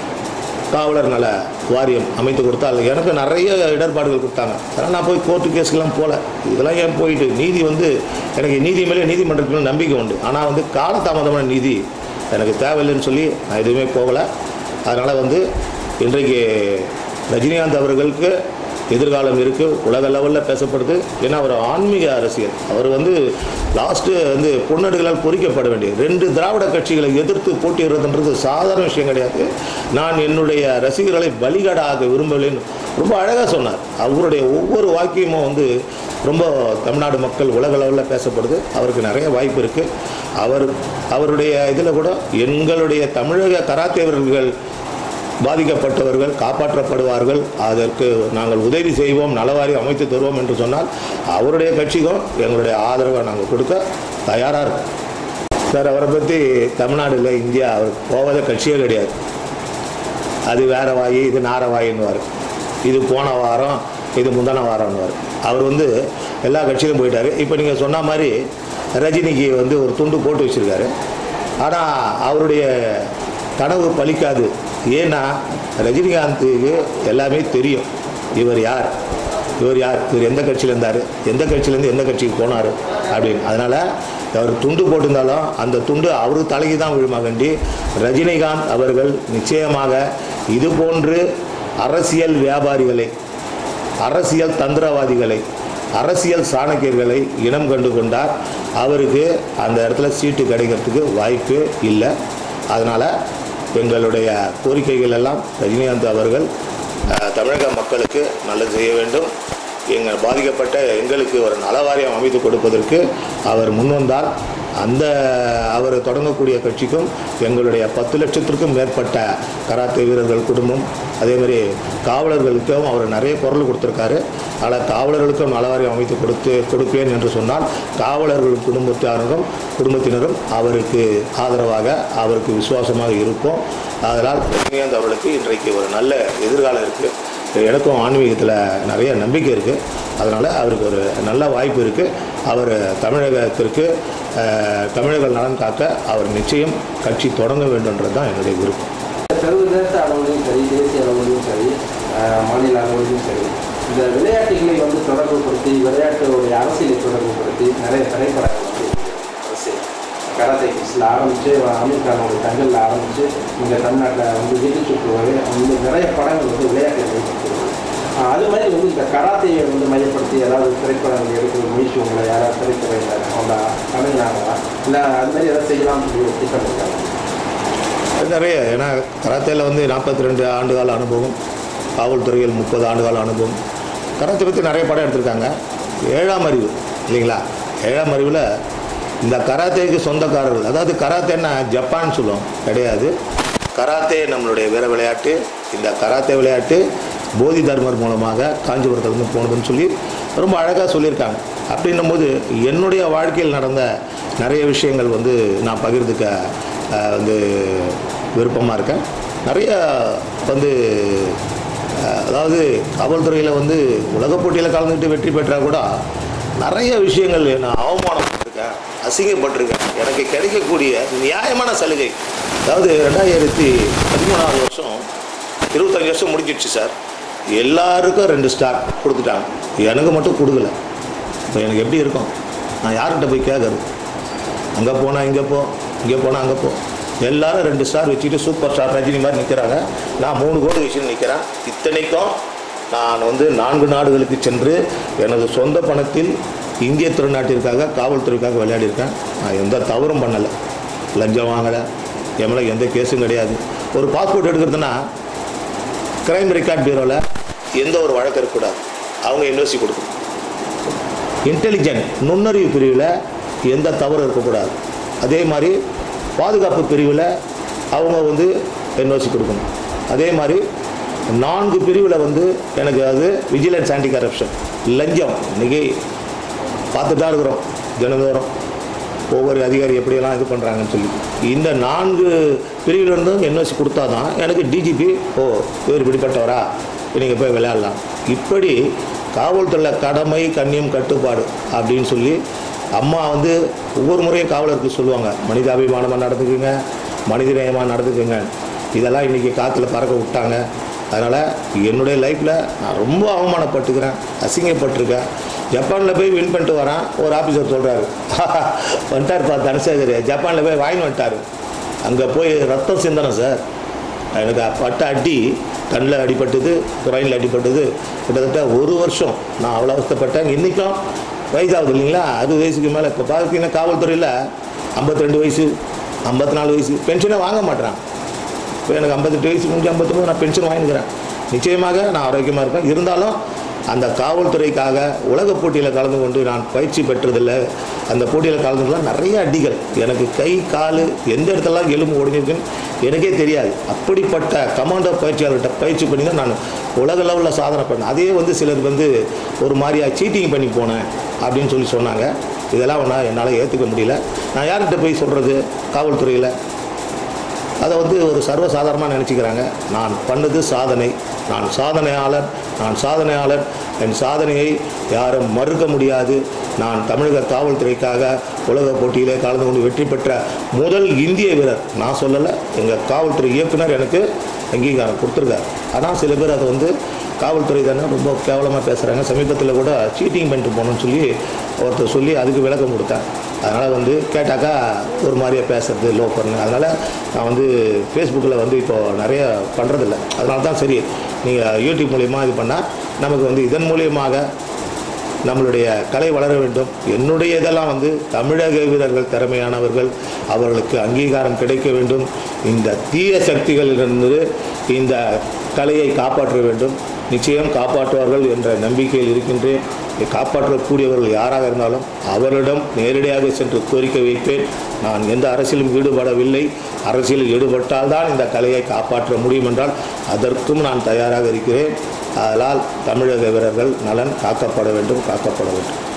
காவலர் நல வாரியம் அமைத்து கொடுத்தால் எனக்கு நிறைய இடர்பாடுகள் கொடுத்தாங்க அதனால் நான் போய் கோர்ட்டு கேஸ்க்கெல்லாம் போகல இதெல்லாம் ஏன் போயிட்டு நீதி வந்து எனக்கு நீதி மேலே நீதிமன்றத்து மேலே நம்பிக்கை உண்டு ஆனால் வந்து காலதாமதமான நீதி எனக்கு தேவையில்லைன்னு சொல்லி நான் எதுவுமே போகலை அதனால் வந்து இன்றைக்கு ரஜினிகாந்த் அவர்களுக்கு எதிர்காலம் இருக்குது உலக லெவலில் பேசப்படுது ஏன்னா அவர் ஆன்மீக அரசியல் அவர் வந்து லாஸ்ட்டு வந்து பொன்னடுகளால் பொறிக்கப்பட வேண்டிய ரெண்டு திராவிட கட்சிகளை எதிர்த்து போட்டியிடுறதுன்றது சாதாரண விஷயம் கிடையாது நான் என்னுடைய ரசிகர்களை பலிகடாக விரும்பலைன்னு ரொம்ப அழகாக சொன்னார் அவருடைய ஒவ்வொரு வாக்கியமும் வந்து ரொம்ப தமிழ்நாடு மக்கள் உலக லெவலில் பேசப்படுது அவருக்கு நிறைய வாய்ப்பு இருக்குது அவர் அவருடைய இதில் கூட எங்களுடைய தமிழக கராத்தே வீரர்கள் பாதிக்கப்பட்டவர்கள் காப்பாற்றப்படுவார்கள் அதற்கு நாங்கள் உதவி செய்வோம் நலவாரி அமைத்து தருவோம் என்று சொன்னால் அவருடைய கட்சிக்கும் எங்களுடைய ஆதரவை நாங்கள் கொடுக்க தயாராக இருக்கோம் சார் அவரை பற்றி தமிழ்நாடுல இந்தியா அவர் போவத கட்சியே கிடையாது அது வேற வாயி இது நார வாயின்னுவார் இது போன வாரம் இது முந்தான வாரம்னுவார் அவர் வந்து எல்லா கட்சியிலும் போயிட்டார் இப்போ நீங்கள் சொன்ன மாதிரி ரஜினிக்கு வந்து ஒரு துண்டு போட்டு வச்சுருக்காரு ஆனால் அவருடைய கனவு பலிக்காது ஏன்னா ரஜினிகாந்துக்கு எல்லாமே தெரியும் இவர் யார் இவர் யார் இவர் எந்த கட்சியில் இருந்தார் எந்த கட்சியிலேருந்து எந்த கட்சிக்கு போனார் அப்படின்னு அதனால் அவர் துண்டு போட்டிருந்தாலும் அந்த துண்டு அவருக்கு தலைக்கு தான் விழுமா கண்டி ரஜினிகாந்த் அவர்கள் நிச்சயமாக இது போன்று அரசியல் வியாபாரிகளை அரசியல் தந்திரவாதிகளை அரசியல் சாணக்கியர்களை இனம் கண்டு கொண்டார் அவருக்கு அந்த இடத்துல சீட்டு கிடைக்கிறதுக்கு வாய்ப்பு இல்லை அதனால் எங்களுடைய கோரிக்கைகள் எல்லாம் ரஜினிகாந்த் அவர்கள் அஹ், தமிழக மக்களுக்கு நல்லது செய்ய வேண்டும் எங்கள் பாதிக்கப்பட்ட எங்களுக்கு ஒரு நலவாரியம் அமைத்து கொடுப்பதற்கு அவர் முன்வந்தால் அந்த அவர் தொடங்கக்கூடிய கட்சிக்கும் எங்களுடைய பத்து லட்சத்திற்கும் மேற்பட்ட கராத்தே வீரர்கள் குடும்பம் அதேமாதிரி காவலர்களுக்கும் அவர் நிறைய பொருள் கொடுத்துருக்காரு ஆனால் காவலர்களுக்கும் நலவாரியம் அமைத்து கொடுத்து கொடுப்பேன் என்று சொன்னால் காவலர்கள் குடும்பத்தாரும் குடும்பத்தினரும் அவருக்கு ஆதரவாக அவருக்கு விசுவாசமாக இருப்போம் அதனால் ரஜினிகாந்த் அவர்களுக்கு இன்றைக்கு ஒரு நல்ல எதிர்காலம் இருக்குது எனக்கும் ஆன்மீகத்தில் நிறைய நம்பிக்கை இருக்குது அதனால் அவருக்கு ஒரு நல்ல வாய்ப்பு இருக்குது அவர் தமிழகத்திற்கு அஹ், தமிழர்கள் நலன் காக்க அவர் நிச்சயம் கட்சி தொடங்க வேண்டும்ன்றது தான் என்னுடைய விருப்பம் சர்வதேச அளவிலும் சரி தேசிய அளவிலும் சரி அஹ், மாநில அளவிலும் சரி இந்த விளையாட்டுகளை வந்து தொடர்புபடுத்தி விளையாட்டுடைய அரசியலை தொடர்புபடுத்தி நிறைய திரைப்படங்கள் வந்து அரசியல் கராத்தே கிட்ஸில் ஆரம்பித்து அமீர் கானோட தங்கலில் ஆரம்பித்து இங்கே தமிழ்நாட்டில் வந்து வீட்டு சுற்றுவாரு வந்து நிறைய படங்கள் வந்து விளையாட்டை மையப்படுத்துவாங்க அஹ், அது மாதிரி வந்து இந்த கராத்தையை வந்து மையப்படுத்தி ஏதாவது திரைப்படங்கள் எடுக்கிற முயற்சி உங்களை யாராவது திரைப்படம் அவங்க அமையினாங்களா இல்லை அது மாதிரி ஏதாவது செய்யலாம்னு சொல்லி ஒரு திட்டம் இருக்காங்க நிறைய ஏன்னா கராத்தேல வந்து நாற்பத்தி ரெண்டு ஆண்டு கால அனுபவம் காவல்துறையில் முப்பது ஆண்டு கால அனுபவம் கராத்தே பற்றி நிறைய படம் எடுத்திருக்காங்க ஏழாம் அறிவு இல்லைங்களா ஏழாம் அறிவில் இந்த கராத்தேக்கு சொந்தக்காரர்கள் அதாவது கராத்தேன்னா ஜப்பான் சொல்லுவோம் கிடையாது கராத்தே நம்மளுடைய வீர விளையாட்டு இந்த கராத்தே விளையாட்டு போதி தர்மர் மூலமாக காஞ்சிபுரத்துலேருந்து போனதுன்னு சொல்லி ரொம்ப அழகாக சொல்லியிருக்காங்க அப்படின்னும் போது என்னுடைய வாழ்க்கையில் நடந்த நிறைய விஷயங்கள் வந்து நான் பகிர்ந்துக்க அஹ், வந்து விருப்பமாக இருக்கேன் நிறைய வந்து அஹ், அதாவது காவல்துறையில் வந்து உலகப் போட்டியில் கலந்துக்கிட்டு வெற்றி பெற்றால் கூட நிறைய விஷயங்கள் நான் அவமானம் இருக்கேன் அவமானப்பட்டிருக்கேன் அசிங்கப்பட்டிருக்கேன் எனக்கு கிடைக்கக்கூடிய நியாயமான சலுகை அதாவது ரெண்டாயிரத்தி பதிமூணாவது வருஷம் இருபத்தஞ்சு வருஷம் முடிஞ்சிடுச்சு சார் எல்லாருக்கும் ரெண்டு ஸ்டார் கொடுத்துட்டாங்க எனக்கு மட்டும் கொடுக்கல இப்போ எனக்கு எப்படி இருக்கும் நான் யார்கிட்ட போய் கேட்கறது அங்கே போனால் இங்கே போ இங்கே போனால் அங்கே போ எல்லாரும் ரெண்டு ஸ்டார் வச்சுட்டு சூப்பர் ஸ்டார் ரஜினி மாதிரி நிற்கிறாங்க நான் மூணு கோடி வச்சுட்டு நிற்கிறேன் இத்தனைக்கும் நான் வந்து நான்கு நாடுகளுக்கு சென்று எனது சொந்த பணத்தில் இந்திய திருநாட்டிற்காக காவல்துறைக்காக விளையாடியிருக்கேன் நான் எந்த தவறும் பண்ணலை லஞ்சம் வாங்கலை என் மேலே எந்த கேஸும் கிடையாது ஒரு பாஸ்போர்ட் எடுக்கிறதுனா கிரைம் ரெக்கார்ட் பியூரோவில் எந்த ஒரு வழக்கு இருக்கக்கூடாது அவங்க என்ஓசி கொடுக்கணும் இன்டெலிஜென்ட் நுண்ணறிவு பிரிவில் எந்த தவறும் இருக்கக்கூடாது அதே மாதிரி பாதுகாப்பு பிரிவில் அவங்க வந்து என்ஓசி கொடுக்கணும் அதே மாதிரி நான்கு பிரிவில் வந்து எனக்கு அது விஜிலன்ஸ் ஆன்டி கரப்ஷன் லஞ்சம் இன்னைக்கு பார்த்துட்டு தான் இருக்கிறோம் தினந்தோறும் ஒவ்வொரு அதிகாரி எப்படியெல்லாம் இது பண்ணுறாங்கன்னு சொல்லி இந்த நான்கு பிரிவிலிருந்தும் என்ஓசி கொடுத்தா தான் எனக்கு டிஜிபி ஓ இவர் இப்படிப்பட்டவரா நீங்கள் போய் விளையாடலாம் இப்படி காவல்துறையில் கடமை கண்ணியம் கட்டுப்பாடு அப்படின்னு சொல்லி அம்மா வந்து ஒவ்வொரு முறையும் காவலருக்கு சொல்லுவாங்க மனிதாபிமானமாக நடந்துக்குங்க மனிதநேயமாக நடந்துக்குங்க இதெல்லாம் இன்றைக்கி காற்றுல பறக்க விட்டாங்க அதனால் என்னுடைய லைஃப்பில் நான் ரொம்ப அவமானப்பட்டுக்கிறேன் அசிங்கப்பட்டிருக்கேன் ஜப்பானில் போய் வின் பண்ணிட்டு வரேன் ஒரு ஆஃபீஸர் சொல்கிறாரு வந்துட்டார்ப்பா தனசேகர் ஜப்பானில் போய் வாங்கி வந்துட்டார் அங்கே போய் ரத்தம் சிந்தனம் சார் எனக்கு பட்ட அடி கண்ணில் அடிபட்டது குறையில் அடிபட்டது கிட்டத்தட்ட ஒரு வருஷம் நான் அவ்வளோ அவஸ்தைப்பட்டேன் இன்றைக்கும் வயசாகுது இல்லைங்களா அறுபது வயசுக்கு மேலே இப்போ பார்த்தீங்கன்னா காவல்துறையில் ஐம்பத்தி ரெண்டு வயசு ஐம்பத்தி நாலு வயசு பென்ஷனே வாங்க மாட்டேறான் இப்போ எனக்கு ஐம்பத்தெட்டு வயசு முடிஞ்சு ஐம்பத்தொம்பது நான் பென்ஷன் வாங்கிக்கிறேன் நிச்சயமாக நான் ஆரோக்கியமாக இருக்கேன் இருந்தாலும் அந்த காவல்துறைக்காக உலகப் போட்டியில் கலந்து கொண்டு நான் பயிற்சி பெற்றதில்லை அந்த போட்டியில் கலந்து கொள்ள நிறைய அடிகள் எனக்கு கை கால் எந்த இடத்துலலாம் எலும்பு ஒடிஞ்சிருக்குன்னு எனக்கே தெரியாது அப்படிப்பட்ட கமாண்டோ பயிற்சியாளர்கிட்ட பயிற்சி பண்ணி தான் நான் உலக லெவலில் சாதனை பண்ணேன் அதே வந்து சிலர் வந்து ஒரு மாதிரியா சீட்டிங் பண்ணி போனேன் அப்படின்னு சொல்லி சொன்னாங்க இதெல்லாம் ஒன்றா என்னால் ஏற்றுக்க முடியல நான் யார்கிட்ட போய் சொல்கிறது காவல்துறையில் அதை வந்து ஒரு சர்வசாதாரணமாக நினச்சிக்கிறாங்க நான் பண்ணது சாதனை நான் சாதனையாளர் நான் சாதனையாளர் என் சாதனையை யாரும் மறுக்க முடியாது நான் தமிழக காவல்துறைக்காக உலக போட்டியிலே கலந்து கொண்டு வெற்றி பெற்ற முதல் இந்திய வீரர் நான் சொல்லலை எங்கள் காவல்துறை இயக்குனர் எனக்கு அங்கீகாரம் கொடுத்துருக்காரு ஆனால் சில பேர் அதை வந்து காவல்துறை தானே ரொம்ப கேவலமாக பேசுகிறாங்க சமீபத்தில் கூட சீட்டிங் பண்ணிட்டு போகணும்னு சொல்லி ஒருத்தர் சொல்லி அதுக்கு விளக்கம் கொடுத்தேன் அதனால் வந்து கேட்டாக்கா ஒரு மாதிரியாக பேசுறது லோ பண்ணு அதனால் நான் வந்து ஃபேஸ்புக்கில் வந்து இப்போது நிறைய பண்ணுறதில்ல அதனால தான் சரி நீங்கள் யூடியூப் மூலியமா இது பண்ணால் நமக்கு வந்து இதன் மூலியமாக நம்மளுடைய கலை வளர வேண்டும் என்னுடைய இதெல்லாம் வந்து தமிழக வீரர்கள் திறமையானவர்கள் அவர்களுக்கு அங்கீகாரம் கிடைக்க வேண்டும் இந்த தீய சக்திகளிலிருந்து இந்த கலையை காப்பாற்ற வேண்டும் நிச்சயம் காப்பாற்றுவார்கள் என்ற நம்பிக்கையில் இருக்கின்றேன் இதை காப்பாற்றக்கூடியவர்கள் யாராக இருந்தாலும் அவரிடம் நேரடியாக சென்று கோரிக்கை வைப்பேன் நான் எந்த அரசியலும் ஈடுபடவில்லை அரசியலில் ஈடுபட்டால்தான் இந்த கலையை காப்பாற்ற முடியும் என்றால் அதற்கும் நான் தயாராக இருக்கிறேன் அதனால் தமிழக வீரர்கள் நலன் காக்கப்பட வேண்டும் காக்கப்பட வேண்டும்